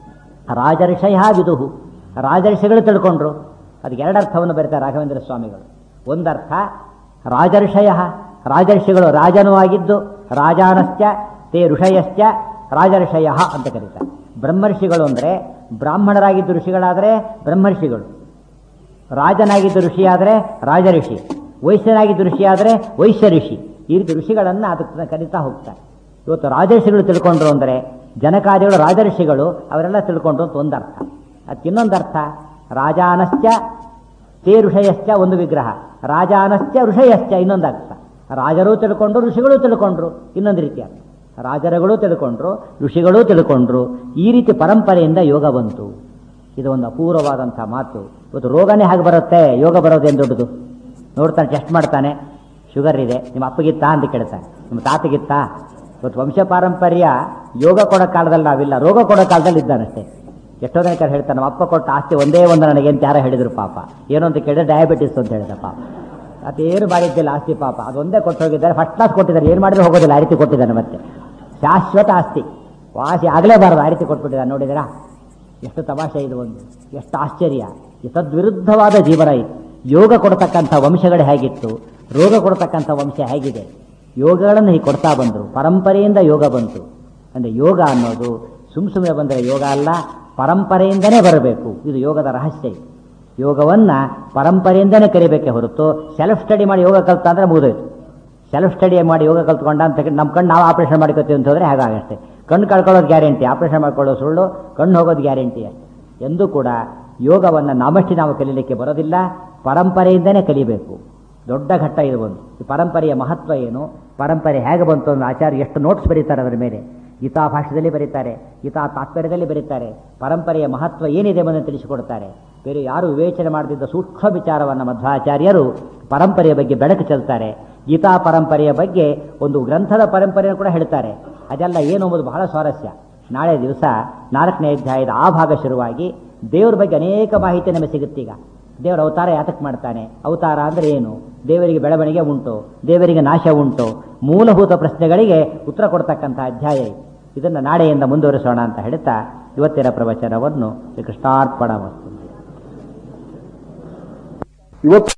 ರಾಜರ್ಷಯ ವಿದುಹು ರಾಜರ್ಷಿಗಳು ತಿಳ್ಕೊಂಡ್ರು ಅದಕ್ಕೆ ಎರಡರ್ಥವನ್ನು ಬರೀತಾರೆ ರಾಘವೇಂದ್ರ ಸ್ವಾಮಿಗಳು ಒಂದರ್ಥ ರಾಜರ್ಷಯ ರಾಜರ್ಷಿಗಳು ರಾಜನೂ ಆಗಿದ್ದು ರಾಜಾನಶ್ಚ ತೇ ಋಷಯಶ್ಚ ರಾಜರ್ಷಯ ಅಂತ ಕರೀತಾರೆ ಬ್ರಹ್ಮರ್ಷಿಗಳು ಅಂದರೆ ಬ್ರಾಹ್ಮಣರಾಗಿದ್ದು ಋಷಿಗಳಾದರೆ ಬ್ರಹ್ಮರ್ಷಿಗಳು ರಾಜನಾಗಿದ್ದು ಋಷಿಯಾದರೆ ರಾಜಋಷಿ ವೈಶ್ಯನಾಗಿದ್ದು ಋಷಿಯಾದರೆ ವೈಶ್ಯ ಋಷಿ ಈ ರೀತಿ ಋಷಿಗಳನ್ನು ಅದಕ್ಕೆ ಕರೀತಾ ಹೋಗ್ತಾರೆ ಇವತ್ತು ರಾಜರ್ಷಿಗಳು ತಿಳ್ಕೊಂಡ್ರು ಅಂದರೆ ಜನಕಾರ್ಯಗಳು ರಾಜರ್ಷಿಗಳು ಅವರೆಲ್ಲ ತಿಳ್ಕೊಂಡ್ರು ಅಂತ ಒಂದರ್ಥ ಅದಕ್ಕೆ ಇನ್ನೊಂದರ್ಥ ರಾಜಾನಶ್ಚ ತೇ ಋಷಯಶ್ಚ ಒಂದು ವಿಗ್ರಹ ರಾಜಾನಶ್ಚ ಋಷಯಶ್ಚ ಇನ್ನೊಂದು ಅರ್ಥ ರಾಜರು ತಿಳ್ಕೊಂಡ್ರು ಋಷಿಗಳು ತಿಳ್ಕೊಂಡ್ರು ಇನ್ನೊಂದು ರೀತಿ ಅರ್ಥ ರಾಜರುಗಳು ತಿಳ್ಕೊಂಡ್ರು ಋಷಿಗಳು ತಿಳ್ಕೊಂಡ್ರು ಈ ರೀತಿ ಪರಂಪರೆಯಿಂದ ಯೋಗ ಬಂತು ಇದು ಒಂದು ಅಪೂರ್ವವಾದಂಥ ಮಾತು ಇವತ್ತು ರೋಗನೇ ಹಾಗೆ ಬರುತ್ತೆ ಯೋಗ ಬರೋದೇನು ದೊಡ್ಡದು ನೋಡ್ತಾನೆ ಟೆಸ್ಟ್ ಮಾಡ್ತಾನೆ ಶುಗರ್ ಇದೆ ನಿಮ್ಮ ಅಪ್ಪಗಿತ್ತಾ ಅಂತ ಕೇಳ್ತಾನೆ ನಿಮ್ಮ ತಾತಗಿತ್ತಾ ಇವತ್ತು ವಂಶ ಪಾರಂಪರ್ಯ ಯೋಗ ಕೊಡೋ ಕಾಲದಲ್ಲಿ ನಾವಿಲ್ಲ ರೋಗ ಕೊಡೋ ಕಾಲದಲ್ಲಿ ಇದ್ದಾನಷ್ಟೇ ಎಷ್ಟೋ ಜನಕ್ಕೆ ಹೇಳ್ತಾನೆ ನಮ್ಮ ಅಪ್ಪ ಕೊಟ್ಟ ಆಸ್ತಿ ಒಂದೇ ಒಂದು ನನಗೆ ಅಂತ ಯಾರೋ ಹೇಳಿದ್ರು ಪಾಪ ಏನು ಅಂತ ಕೇಳಿದ್ರೆ ಡಯಾಬಿಟಿಸ್ ಅಂತ ಹೇಳಿದ ಪಾಪ ಅದೇನು ಮಾಡಿದ್ದಿಲ್ಲ ಆಸ್ತಿ ಪಾಪ ಅದೊಂದೇ ಕೊಟ್ಟು ಹೋಗಿದ್ದಾರೆ ಫಸ್ಟ್ ಕ್ಲಾಸ್ ಕೊಟ್ಟಿದ್ದಾರೆ ಏನು ಮಾಡಿದ್ರೆ ಹೋಗೋದಿಲ್ಲ ಆ ರೀತಿ ಕೊಟ್ಟಿದ್ದಾನೆ ಮತ್ತೆ ಶಾಶ್ವತ ಆಸ್ತಿ ವಾಸಿ ಆಗಲೇಬಾರದು ಆ ರೀತಿ ಕೊಟ್ಬಿಟ್ಟಿದ್ದಾರೆ ನೋಡಿದ್ದೀರಾ ಎಷ್ಟು ತಮಾಷೆ ಇದು ಒಂದು ಎಷ್ಟು ಆಶ್ಚರ್ಯ ಈ ತದ್ವಿರುದ್ಧವಾದ ಜೀವನ ಇದು ಯೋಗ ಕೊಡ್ತಕ್ಕಂಥ ವಂಶಗಳು ಹೇಗಿತ್ತು ರೋಗ ಕೊಡ್ತಕ್ಕಂಥ ವಂಶ ಹೇಗಿದೆ ಯೋಗಗಳನ್ನು ಹೀಗೆ ಕೊಡ್ತಾ ಬಂದರು ಪರಂಪರೆಯಿಂದ ಯೋಗ ಬಂತು ಅಂದರೆ ಯೋಗ ಅನ್ನೋದು ಸುಮ್ ಸುಮ್ಮನೆ ಬಂದರೆ ಯೋಗ ಅಲ್ಲ ಪರಂಪರೆಯಿಂದನೇ ಬರಬೇಕು ಇದು ಯೋಗದ ರಹಸ್ಯ ಇದು ಯೋಗವನ್ನು ಪರಂಪರೆಯಿಂದನೇ ಕರಿಬೇಕೇ ಹೊರತು ಸೆಲ್ಫ್ ಸ್ಟಡಿ ಮಾಡಿ ಯೋಗ ಕಲ್ತ ಅಂದರೆ ಮುಗಿದೋಯ್ತು ಸೆಲ್ಫ್ ಸ್ಟಡಿ ಮಾಡಿ ಯೋಗ ಕಲ್ತ್ಕೊಂಡ ಅಂತ ನಮ್ಮ ಕಣ್ಣು ನಾವು ಆಪರೇಷನ್ ಮಾಡ್ಕೋತೀವಿ ಅಂತ ಹೋದರೆ ಹಾಗಾಗಷ್ಟೇ ಕಣ್ಣು ಕಳ್ಕೊಳ್ಳೋದು ಗ್ಯಾರಂಟಿ ಆಪರೇಷನ್ ಮಾಡ್ಕೊಳ್ಳೋದು ಸುಳ್ಳು ಕಣ್ಣು ಹೋಗೋದು ಗ್ಯಾರಂಟಿ ಎಂದೂ ಕೂಡ ಯೋಗವನ್ನು ನಾಮಷ್ಟಿ ನಾವು ಕಲೀಲಿಕ್ಕೆ ಬರೋದಿಲ್ಲ ಪರಂಪರೆಯಿಂದನೇ ಕಲಿಬೇಕು ದೊಡ್ಡ ಘಟ್ಟ ಇದು ಒಂದು ಈ ಪರಂಪರೆಯ ಮಹತ್ವ ಏನು ಪರಂಪರೆ ಹೇಗೆ ಬಂತು ಅನ್ನೋ ಆಚಾರ್ಯ ಎಷ್ಟು ನೋಟ್ಸ್ ಬರೀತಾರೆ ಅದರ ಮೇಲೆ ಗೀತಾ ಭಾಷೆಯಲ್ಲಿ ಬರೀತಾರೆ ಗೀತಾ ತಾತ್ಪರ್ಯದಲ್ಲಿ ಬರೀತಾರೆ ಪರಂಪರೆಯ ಮಹತ್ವ ಏನಿದೆ ಎಂದು ತಿಳಿಸಿಕೊಡ್ತಾರೆ ಬೇರೆ ಯಾರು ವಿವೇಚನೆ ಮಾಡದಿದ್ದ ಸೂಕ್ಷ್ಮ ವಿಚಾರವನ್ನು ಮಧ್ವಾಚಾರ್ಯರು ಪರಂಪರೆಯ ಬಗ್ಗೆ ಬೆಳಕು ಚೆಲ್ತಾರೆ ಗೀತಾ ಪರಂಪರೆಯ ಬಗ್ಗೆ ಒಂದು ಗ್ರಂಥದ ಪರಂಪರೆಯನ್ನು ಕೂಡ ಹೇಳ್ತಾರೆ ಅದೆಲ್ಲ ಏನು ಎಂಬುದು ಬಹಳ ಸ್ವಾರಸ್ಯ ನಾಳೆ ದಿವಸ ನಾಲ್ಕನೇ ಅಧ್ಯಾಯದ ಆ ಭಾಗ ಶುರುವಾಗಿ ದೇವರ ಬಗ್ಗೆ ಅನೇಕ ಮಾಹಿತಿ ನಮಗೆ ಸಿಗುತ್ತೀಗ ದೇವರ ಅವತಾರ ಯಾತಕ್ಕೆ ಮಾಡ್ತಾನೆ ಅವತಾರ ಅಂದರೆ ಏನು ದೇವರಿಗೆ ಬೆಳವಣಿಗೆ ಉಂಟು ದೇವರಿಗೆ ನಾಶ ಉಂಟು ಮೂಲಭೂತ ಪ್ರಶ್ನೆಗಳಿಗೆ ಉತ್ತರ ಕೊಡ್ತಕ್ಕಂಥ ಅಧ್ಯಾಯ ಇದು. ಇದನ್ನು ನಾಳೆಯಿಂದ ಮುಂದುವರಿಸೋಣ ಅಂತ ಹೇಳ್ತಾ ಇವತ್ತಿನ ಪ್ರವಚನವನ್ನು ಶ್ರೀ ಕೃಷ್ಣಾರ್ಪಣ ಇವತ್ತು